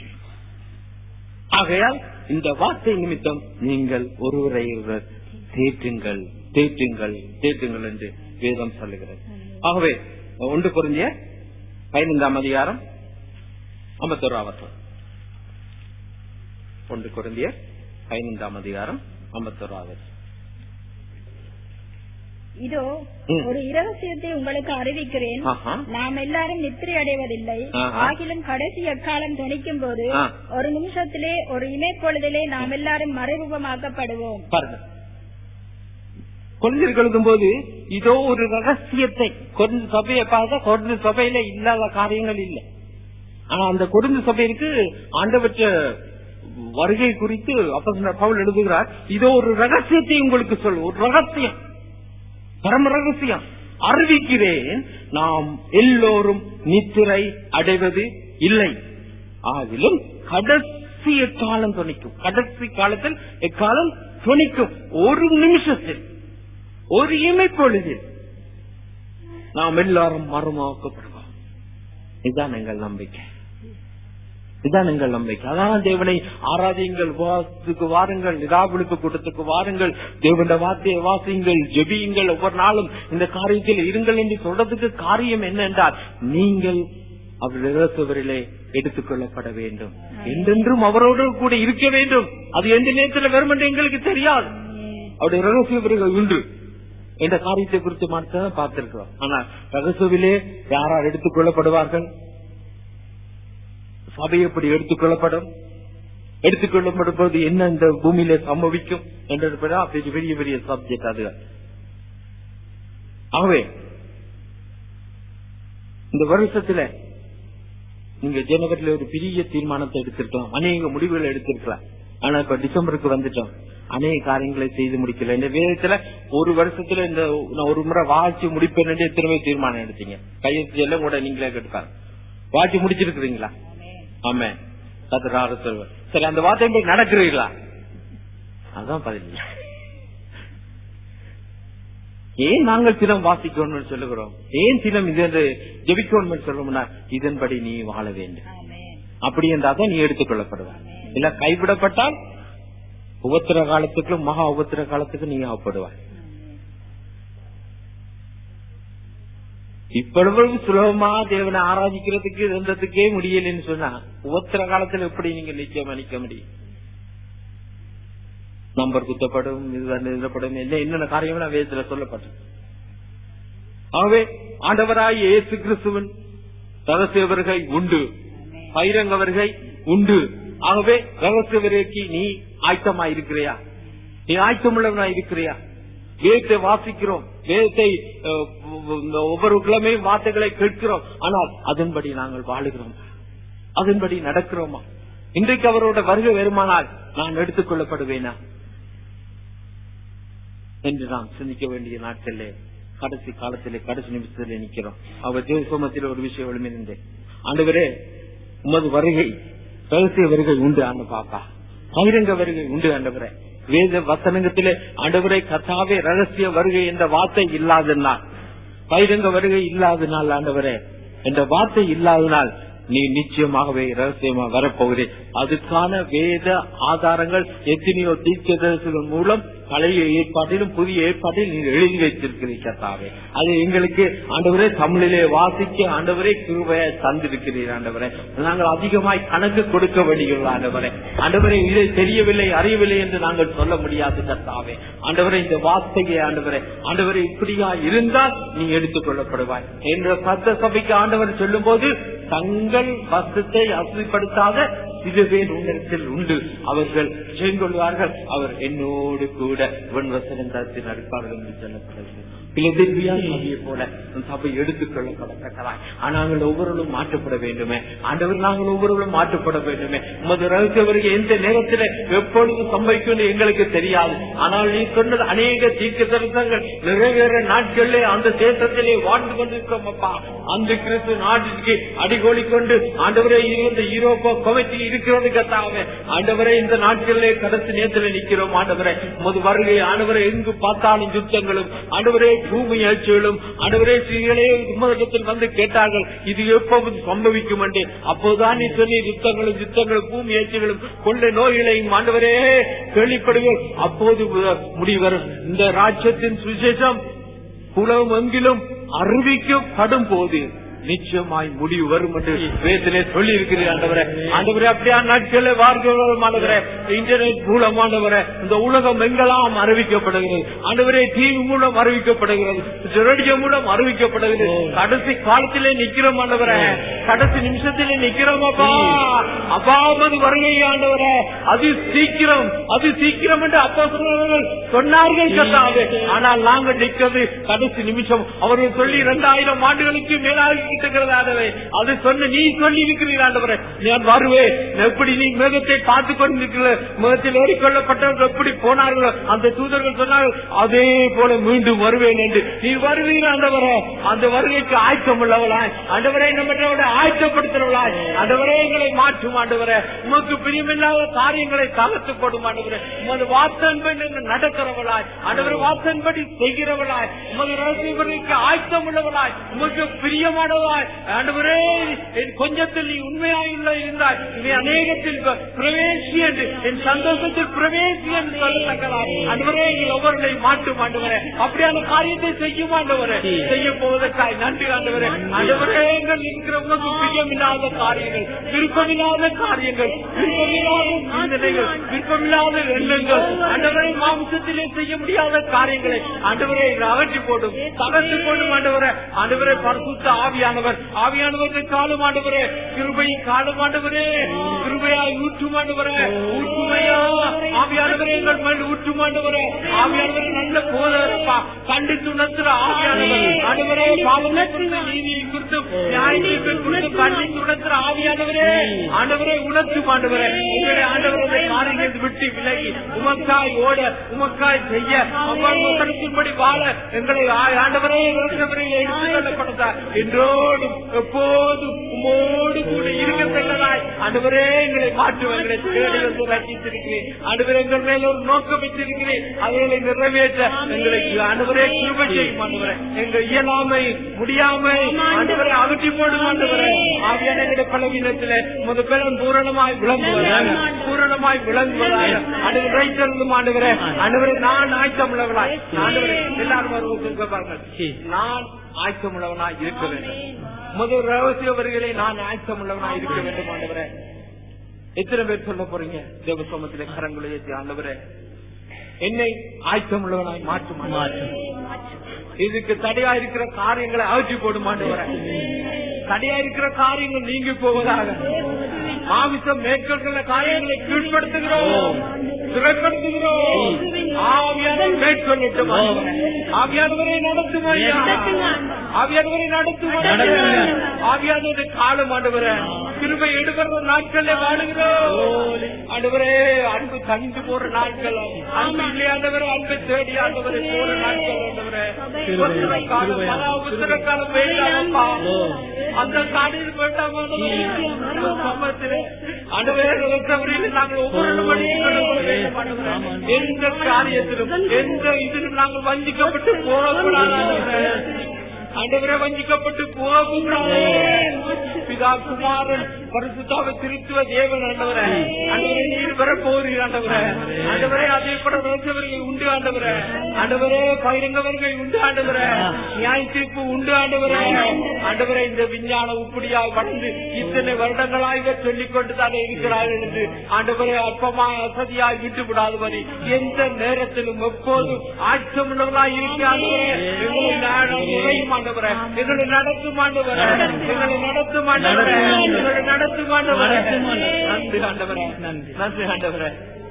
ஆகையால் இந்த வார்த்தை நிமித்தம் நீங்கள் ஒருவரை ஒருவர் தேற்றுங்கள் தேற்றுங்கள் தேற்றுங்கள் என்று வேதம் சொல்லுகிறது ஆகவே ஒன்று பொருந்திய பதினைந்தாம் அதிகாரம் ஐம்பத்தோராவது ஒன்று பொருந்திய பதினைந்தாம் அதிகாரம் ஐம்பத்தோராவது இதோ ம். ஒரு இரகசியத்தை உங்களுக்கு அறிவிக்கிறேன் ஆஹா. நாம் எல்லாரும் நித்திரை அடைவதில்லை ஆஹா. ஆகிலும் கடைசி எக்காலம் துணிக்கும் போது ஆ. ஒரு நிமிஷத்திலே ஒரு இமைப்பொழுதிலே நாம் எல்லாரும் மறைமுகமாக்கப்படுவோம் பாருங்க கொள்கை எழுதும் போது இதோ ஒரு ரகசியத்தை கொருந்து சபையை பார்த்தா கொருந்து சபையில இல்லாத காரியங்கள் இல்லை ஆனா அந்த கொருந்து சபைக்கு ஆண்டவற்ற வருகை குறித்து அப்ப பவுல் எழுதுகிறார் இதோ ஒரு ரகசியத்தை உங்களுக்கு சொல் ஒரு ரகசியம் பரம ரகசியம் அறிவிக்கிறேன் நாம் எல்லோரும் நித்திரை அடைவது இல்லை ஆகிலும் கடைசி எக்காலம் துணிக்கும் கடைசி காலத்தில் எக்காலம் துணிக்கும் ஒரு நிமிஷத்தில் ஒரு இமைப்பொழுதில் நாம் எல்லாரும் மறுமாக்கப்படுவோம் இதுதான் எங்கள் நம்பிக்கை இதுதான் எங்கள் நம்பிக்கை அதான் தேவனை ஆராதியுங்கள் உபவாசத்துக்கு வாருங்கள் நிராபுளிப்பு கூட்டத்துக்கு வாருங்கள் தேவனுடைய வார்த்தையை வாசியுங்கள் ஜெபியுங்கள் ஒவ்வொரு நாளும் இந்த காரியத்தில் இருங்கள் என்று சொல்றதுக்கு காரியம் என்ன என்றால் நீங்கள் அவர் இறந்தவரிலே எடுத்துக் கொள்ளப்பட வேண்டும் என்றென்றும் அவரோடு கூட இருக்க வேண்டும் அது எந்த நேரத்தில் வரும் என்று எங்களுக்கு தெரியாது அவருடைய ரகசியவர்கள் உண்டு இந்த காரியத்தை குறித்து மட்டும் பார்த்திருக்கிறோம் ஆனா ரகசுவிலே யாரால் எடுத்துக் கொள்ளப்படுவார்கள் சபை எப்படி எடுத்துக் கொள்ளப்படும் எடுத்துக் கொள்ளப்படும் போது என்ன இந்த பூமியில சம்பவிக்கும் என்றது பெரிய பெரிய பெரிய சப்ஜெக்ட் அது ஆகவே இந்த வருஷத்துல நீங்க ஜனவரியில ஒரு பெரிய தீர்மானத்தை எடுத்திருக்கலாம் அநேக முடிவுகளை எடுத்திருக்கலாம் ஆனா இப்ப டிசம்பருக்கு வந்துட்டோம் அநேக காரியங்களை செய்து முடிக்கல இந்த வேதத்துல ஒரு வருஷத்துல இந்த நான் ஒரு முறை வாழ்ச்சி முடிப்பேன் என்று எத்தனை தீர்மானம் எடுத்தீங்க கையெழுத்து எல்லாம் கூட நீங்களே கேட்டுக்காங்க வாழ்ச்சி முடிச்சிருக்கிறீங்களா ஆமே கத்துறாரு சொல்லுவேன் சரி அந்த வார்த்தை போய் நடக்கிறீங்களா அதான் பதில் ஏன் நாங்கள் தினம் வாசிக்கணும்னு சொல்லுகிறோம் ஏன் தினம் இது ஜெபிக்கணும்னு சொல்றோம்னா இதன்படி நீ வாழ வேண்டும் அப்படி என்றாதான் நீ எடுத்துக் கொள்ளப்படுவார் இல்ல கைவிடப்பட்டால் உபத்திர காலத்துக்கும் மகா உபத்திர காலத்துக்கு நீ ஆகப்படுவாய் இவ்வளவு சுலபமா தேவனை ஆராதிக்கிறதுக்கு இருந்ததுக்கே முடியலன்னு சொன்னா உபத்திர காலத்துல எப்படி நீங்க நிச்சயம் நிக்க முடியும் நம்பர் குத்தப்படும் இது வந்து எழுதப்படும் என்ன என்னென்ன காரியம்லாம் வேதத்துல சொல்லப்பட்டது ஆகவே ஆண்டவராய் இயேசு கிறிஸ்துவன் ரகசிய வருகை உண்டு பைரங்க வருகை உண்டு ஆகவே ரகசிய வருகைக்கு நீ ஆயத்தமா இருக்கிறியா நீ ஆயத்தமுள்ளவனா இருக்கிறியா வேதத்தை வாசிக்கிறோம் வேதத்தை அஹ், இந்த ஒவ்வொரு கிழமையும் வார்த்தைகளை கேட்கிறோம் ஆனால் அதன்படி நாங்கள் வாழுகிறோம் அதன்படி நடக்கிறோமா இன்றைக்கு அவரோட வருகை வருமானால் நான் எடுத்துக் கொள்ளப்படுவேனா என்று நாம் சிந்திக்க வேண்டிய நாட்களிலே கடைசி காலத்திலே கடைசி நிமிஷத்திலே நிக்கிறோம் அவர் தேவசோமத்தில் ஒரு விஷயம் எழுமிருந்தேன் ஆண்டவரே உமது வருகை ரகசிய வருகை உண்டு ஆண்டு பாப்பா பகிரங்க வருகை உண்டு ஆண்டவரே வேத வசனங்கத்திலே ஆண்டவரை கத்தாவே ரகசிய வருகை என்ற வார்த்தை இல்லாதனால் பகிரங்க வருகை இல்லாதனால் ஆண்டவரே என்ற வார்த்தை இல்லாதனால் நீ நிச்சயமாகவே ரகசியமா வரப்போகிறேன் அதுக்கான வேத ஆதாரங்கள் எத்தனையோ தீர்க்கதரிசிகள் மூலம் பழைய ஏற்பாட்டிலும் புதிய ஏற்பாட்டில் நீங்க எழுதி வைத்திருக்கிறீங்க கர்த்தாவே அது எங்களுக்கு ஆண்டவரே தமிழிலே வாசிக்க ஆண்டவரே கிருபையை தந்திருக்கிறீர் ஆண்டவரே நாங்கள் அதிகமாய் கணக்கு கொடுக்க வேண்டியுள்ள ஆண்டவரே ஆண்டவரே இதை தெரியவில்லை அறியவில்லை என்று நாங்கள் சொல்ல முடியாது கர்த்தாவே ஆண்டவரே இந்த வார்த்தையை ஆண்டவரே ஆண்டவரே இப்படியா இருந்தால் நீ எடுத்துக் கொள்ளப்படுவாய் என்ற சத்த சபைக்கு ஆண்டவர் சொல்லும் போது தங்கள் வசத்தை அசுதிப்படுத்தாத சிறு பேர் உன்னிடத்தில் உண்டு அவர்கள் செய்கொள்வார்கள் அவர் என்னோடு கூட உன் வசனம் தரத்தில் நடப்பார்கள் என்று சொல்லப்படுகிறது பிளதில்வியாகிய போல நம் சபை எடுத்துக் கொள்ளப்படத்தக்கதாய் ஆனால் நாங்கள் ஒவ்வொருவரும் மாற்றப்பட வேண்டுமே ஆண்டவர் நாங்கள் ஒவ்வொருவரும் மாற்றப்பட வேண்டுமே உமது ரகசியவருக்கு எந்த நேரத்தில் எப்பொழுது சம்பவிக்கும் எங்களுக்கு தெரியாது ஆனால் நீ சொன்னது அநேக தீர்க்க தரிசனங்கள் நிறைவேற நாட்களிலே அந்த தேசத்திலே வாழ்ந்து கொண்டிருக்கிறோம் அப்பா அந்த கிறிஸ்து நாட்டிற்கு அடிகோலி கொண்டு ஆண்டவரே இந்த யூரோப்பா கமிட்டி இருக்கிறது கத்தாவே ஆண்டவரே இந்த நாட்களிலே கடைசி நேரத்தில் நிற்கிறோம் ஆண்டவரே உமது வருகை ஆண்டவரை எங்கு பார்த்தாலும் யுத்தங்களும் ஆண்டவரே பூமி ஆட்சிகளும் ஆண்டவரே ஸ்ரீகளே உம்மதத்தில் வந்து கேட்டார்கள் இது எப்போது சம்பவிக்கும் என்று அப்போதுதான் நீ சொல்லி யுத்தங்களும் யுத்தங்களும் பூமி ஆட்சிகளும் கொள்ள நோய்களையும் ஆண்டவரே கேள்விப்படுங்கள் அப்போது முடிவரும் இந்த ராஜ்யத்தின் சுவிசேஷம் உலகம் எங்கிலும் அறிவிக்கப்படும் போது நிச்சயமாய் முடிவு வரும் என்று வேதத்திலே சொல்லி இருக்கிறேன் ஆண்டவரே ஆண்டவரே அப்படியா நாட்களே வார்த்தைகளும் ஆண்டவரே இன்டர்நெட் மூலமானவரே இந்த உலகம் எங்கெல்லாம் அறிவிக்கப்படுகிறது ஆண்டவரே டிவி மூலம் அறிவிக்கப்படுகிறது ரேடியோ மூலம் அறிவிக்கப்படுகிறது கடைசி காலத்திலே நிக்கிறோம் ஆண்டவரே கடைசி நிமிஷத்திலே நிக்கிறோம் அப்பா அப்பாவது வருகை ஆண்டவரே அது சீக்கிரம் அது சீக்கிரம் என்று அப்பா சொன்னவர்கள் சொன்னார்கள் கத்தாவே ஆனால் நாங்கள் நிற்கிறது கடைசி நிமிஷம் அவர்கள் சொல்லி இரண்டாயிரம் ஆண்டுகளுக்கு மேலாக இருக்கிறதாகவே அது சொன்ன நீ சொல்லி இருக்கிறீர் ஆண்டவரே நான் வருவேன் எப்படி நீ மேகத்தை பார்த்து கொண்டிருக்கிற மேகத்தில் ஏறிக்கொள்ளப்பட்டவர்கள் எப்படி போனார்களோ அந்த தூதர்கள் சொன்னார்கள் அதே போல மீண்டும் வருவேன் என்று நீ வருவீர் ஆண்டவரே அந்த வருகைக்கு ஆயத்தம் உள்ளவளாய் ஆண்டவரை நம்ம ஆயத்தப்படுத்துறவளாய் ஆண்டவரே எங்களை மாற்றும் ஆண்டவரே உமக்கு பிரியமில்லாத காரியங்களை தகர்த்து போடும் ஆண்டவரே உமது வார்த்தைன்படி நடக்கிறவளாய் ஆண்டவரை வார்த்தைன்படி செய்கிறவளாய் உமது ரகசியங்களுக்கு ஆயத்தம் உள்ளவளாய் உமக்கு பிரியமானவளாய் ஆண்டவரே என் கொஞ்சத்தில் நீ உண்மையாயுள்ள இருந்தாய் நீ அநேகத்தில் பிரவேசி என்று என் சந்தோஷத்தில் பிரவேசி என்று சொல்லத்தக்கதாய் ஆண்டவரே எங்கள் ஒவ்வொருளையும் மாட்டும் ஆண்டவரே அப்படியான காரியத்தை செய்யும் ஆண்டவரே செய்ய போவதற்காய் நன்றி ஆண்டவரே ஆண்டவரே எங்கள் இருக்கிற உமக்கு பிரியமில்லாத காரியங்கள் விருப்பமில்லாத காரியங்கள் விருப்பமில்லாத சிந்தனைகள் விருப்பமில்லாத எண்ணங்கள் ஆண்டவரை மாம்சத்திலே செய்ய முடியாத காரியங்களை ஆண்டவரை அகற்றி போடும் தகர்த்து போடும் ஆண்டவரை ஆண்டவரை பரிசுத்த ஆவியானவர் ஆவியானவர்கள் காலம் ஆண்டவரே கிருபையின் காலம் ஆண்டவரே கிருபையாய் ஊற்றும் ஆண்டவரே ஊற்றுமையா ஆவியானவரே எங்கள் மேல் ஊற்றும் ஆண்டவரே ஆவியானவரே நல்ல போதப்பா கண்டித்து உணர்த்துற ஆவியானவர் ஆண்டவரே பாவம் குறித்து நீதியை குறித்து நியாயத்தை குறித்து கண்டித்து உணர்த்துற ஆவியானவரே ஆண்டவரே உணர்த்தும் ஆண்டவரே உங்களுடைய ஆண்டவரை காரியங்கள் விட்டு விலகி உமக்காய் ஓட உமக்காய் செய்ய அவ்வாறு வாழ எங்களை ஆ- ஆண்டவரே இறந்தவரை எடுத்துக் கொள்ளப்பட்டதா என்றோடும் எப்போதும் உமோடு கூட இருக்கத்தக்கதாய் ஆண்டவரே எங்களை மாற்றுவங்களை தேடி வந்து ரசித்திருக்கிறேன் ஆண்டவரே எங்கள் மேல ஒரு நோக்கம் வச்சிருக்கிறேன் அவைகளை நிறைவேற்ற எங்களுக்கு ஆண்டவரே கிருபை செய்யும் ஆண்டவரே எங்கள் இயலாமை முடியாமை ஆண்டவரை அகற்றி போடும் ஆண்டவரே ஆவியான எங்களுடைய பலவீனத்திலே முத பலன் பூரணமாய் விளங்குவதாக பூரணமாய் விளங்குவதாக ஆண்டவர் ரைத்தருந்தும் ஆண்டவரே ஆண்டவரே நான் ஆயத்தமுள்ளவளாய் ஆண்டவரே எல்லாரும் வருவதற்கு பாருங்கள் நான் ஆயத்தமுள்ளவனாய் இருக்க வேண்டும் முதல் ரகசிய வருகளை நான் ஆயத்தமுள்ளவனாய் இருக்க வேண்டும் ஆண்டவரே எத்தனை பேர் சொல்ல போறீங்க தேவசோமத்திலே கரங்களை ஏற்றி ஆண்டவரே என்னை ஆயத்தமுள்ளவனாய் மாற்றும் மாற்றும் இதுக்கு தடையா இருக்கிற காரியங்களை அகற்றி போடும் ஆண்டவரே தடையா இருக்கிற காரியங்கள் நீங்கி போவதாக மாமிசம் மேற்கொள்கிற காரியங்களை கீழ்படுத்துகிறோம் சிறைப்படுத்துகிறோம் ஆவியானவர் மேற்கொள்ளட்டும் ஆண்டவரே. ஆவியானவரை நடத்தும் ஐயா ஆவியானவரை நடத்தும் ஆண்டவரே. ஆவியானவரை காலம் ஆண்டவரே கிருபை எடுக்கிற நாட்கள்ல வாழுகிறோம் ஆண்டவரே அன்பு தனிந்து போற நாட்கள் அன்பு இல்லையாண்டவரே அன்பை தேடி ஆண்டவரை போற நாட்கள் ஆண்டவரே உத்தர காலம் பல உத்தர காலம் வேண்டாமப்பா அந்த காலையில் வேண்டாம் சமயத்திலே ஆண்டவரே நிலத்தவரையில் நாங்கள் ஒவ்வொரு மணியும் எந்த காரியத்திலும் எந்த இதிலும் நாங்கள் வஞ்சிக்கப்பட்டு போகக்கூடாது ஆண்டவரே. ஆண்டவரே வஞ்சிக்கப்பட்டு போகக்கூடாது பிதா குமாரன் பரிசுத்தாவை திருத்துவ தேவன் ஆண்டவரே ஆண்டவரே நீர் வர போகிறீர் ஆண்டவரே ஆண்டவரே அதே போல ரோசவர்கள் உண்டு ஆண்டவரே ஆண்டவரே பகிரங்கவர்கள் உண்டு ஆண்டவரே நியாய தீர்ப்பு உண்டு ஆண்டவரே ஆண்டவரே இந்த விஞ்ஞானம் இப்படியாக வளர்ந்து இத்தனை வருடங்களாக இதை சொல்லிக் கொண்டுதானே இருக்கிறார்கள் என்று ஆண்டவரே அற்பமாய் அசதியாய் விட்டு விடாதபடி எந்த நேரத்திலும் எப்போதும் ஆட்சமுள்ளவர்களாய் இருக்கிறார்களே எங்களை நாடும் நுழையும் ஆண்டவரே எங்களை நடத்தும் ஆண்டவரே எங்களை நடத்தும் ஆண்டவரே எங்களை நடத்தும் ஆண்டவரே நன்றி ஆண்டவரே நன்றி ஆண்டவரே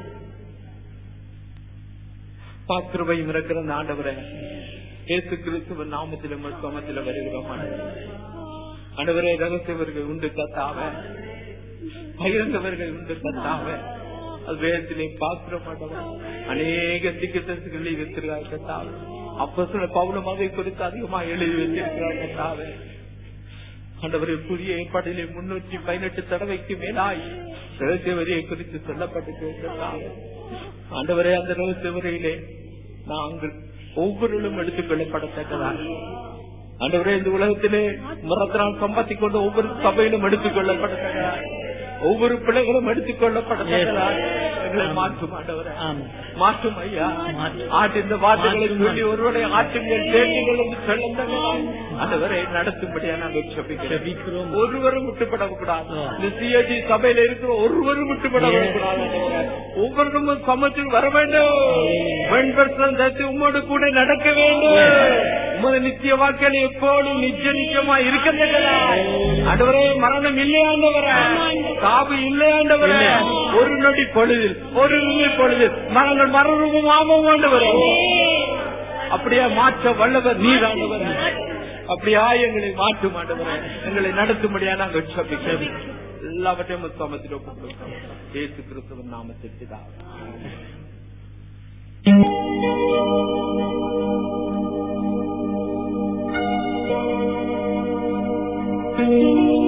பாக்கிருபையும் இருக்கிற அந்த ஆண்டவரே இயேசு கிறிஸ்துவ நாமத்திலும் சமத்தில வருகிறோம் ஆண்டவரே. ஆண்டவரே ரகசியவர்கள் உண்டு கத்தாவ பகிர்ந்தவர்கள் உண்டு கத்தாவ அது வேதத்திலே பாக்குற மாட்டவன் அநேக திக்கத்தங்களை வைத்திருக்கார் கத்தாவ அப்ப சில பவுலம் அதை குறித்து அதிகமா எழுதி வைத்திருக்கிறார் கத்தாவ ஆண்டவரை புதிய ஏற்பாட்டிலே முன்னூற்றி பதினெட்டு தடவைக்கு மேலாய் ரகசியவரியை குறித்து சொல்லப்பட்டு கத்தாவ ஆண்டவரே அந்த ரகசியவரையிலே நாங்கள் ஒவ்வொருவரும் எடுத்துக் கொள்ளப்படத்தக்கதாக ஆண்டவரே இந்த உலகத்திலே மரத்தினால் சம்பாத்திக் கொண்டு ஒவ்வொரு சபையிலும் எடுத்துக் கொள்ளப்படத்தக்கதாக ஒவ்வொரு பிள்ளைகளும் எடுத்துக் கொள்ளப்படத்தக்கதாக எங்களை மாற்றும் ஆண்டவரே ஆமென். மாற்றும் ஐயா மாற்றும். ஆட்டு இந்த வார்த்தைகளை மாற்றும். சொல்லி ஒருவருடைய ஆற்றுங்கள் தேர்ச்சிகள் என்று சொல்லுங்கள் ஆண்டவரை நடத்தும்படியா நாங்கள் ஜெபிக்கிறோம் ஜெபிக்கிறோம். ஒருவரும் விட்டுப்படக்கூடாது ஆ. இந்த சிஎஜி சபையில இருக்கிற ஒருவரும் விட்டுப்படக்கூடாது ஒவ்வொருவரும் சமத்தில் வர வேண்டும் வெண்பர்சன் தத்து உம்மோடு கூட நடக்க வேண்டும் உமது நித்திய வாழ்க்கையில் எப்போதும் நிச்சய நிச்சயமா இருக்கத்தக்கதா ஆண்டவரே மரணம் இல்லையாண்டவரே காபு இல்லையாண்டவரே ஒரு நொடி பொழுதில் ஒரு நொடி பொழுதில் மரணங்கள் மரணமும் ஆமம் ஆண்டவரே அப்படியே மாற்ற வல்லவர் நீராண்டவர் அப்படியா எங்களை மாற்று மாண்டவரே எங்களை நடத்தும்படியா நாங்கள் சபிக்கிறோம் எல்லாவற்றையும் சமத்தில் ஒப்புக்கொடுக்கிறோம் இயேசு கிறிஸ்துவின் நாமத்தில் பிதாவே. Thank you.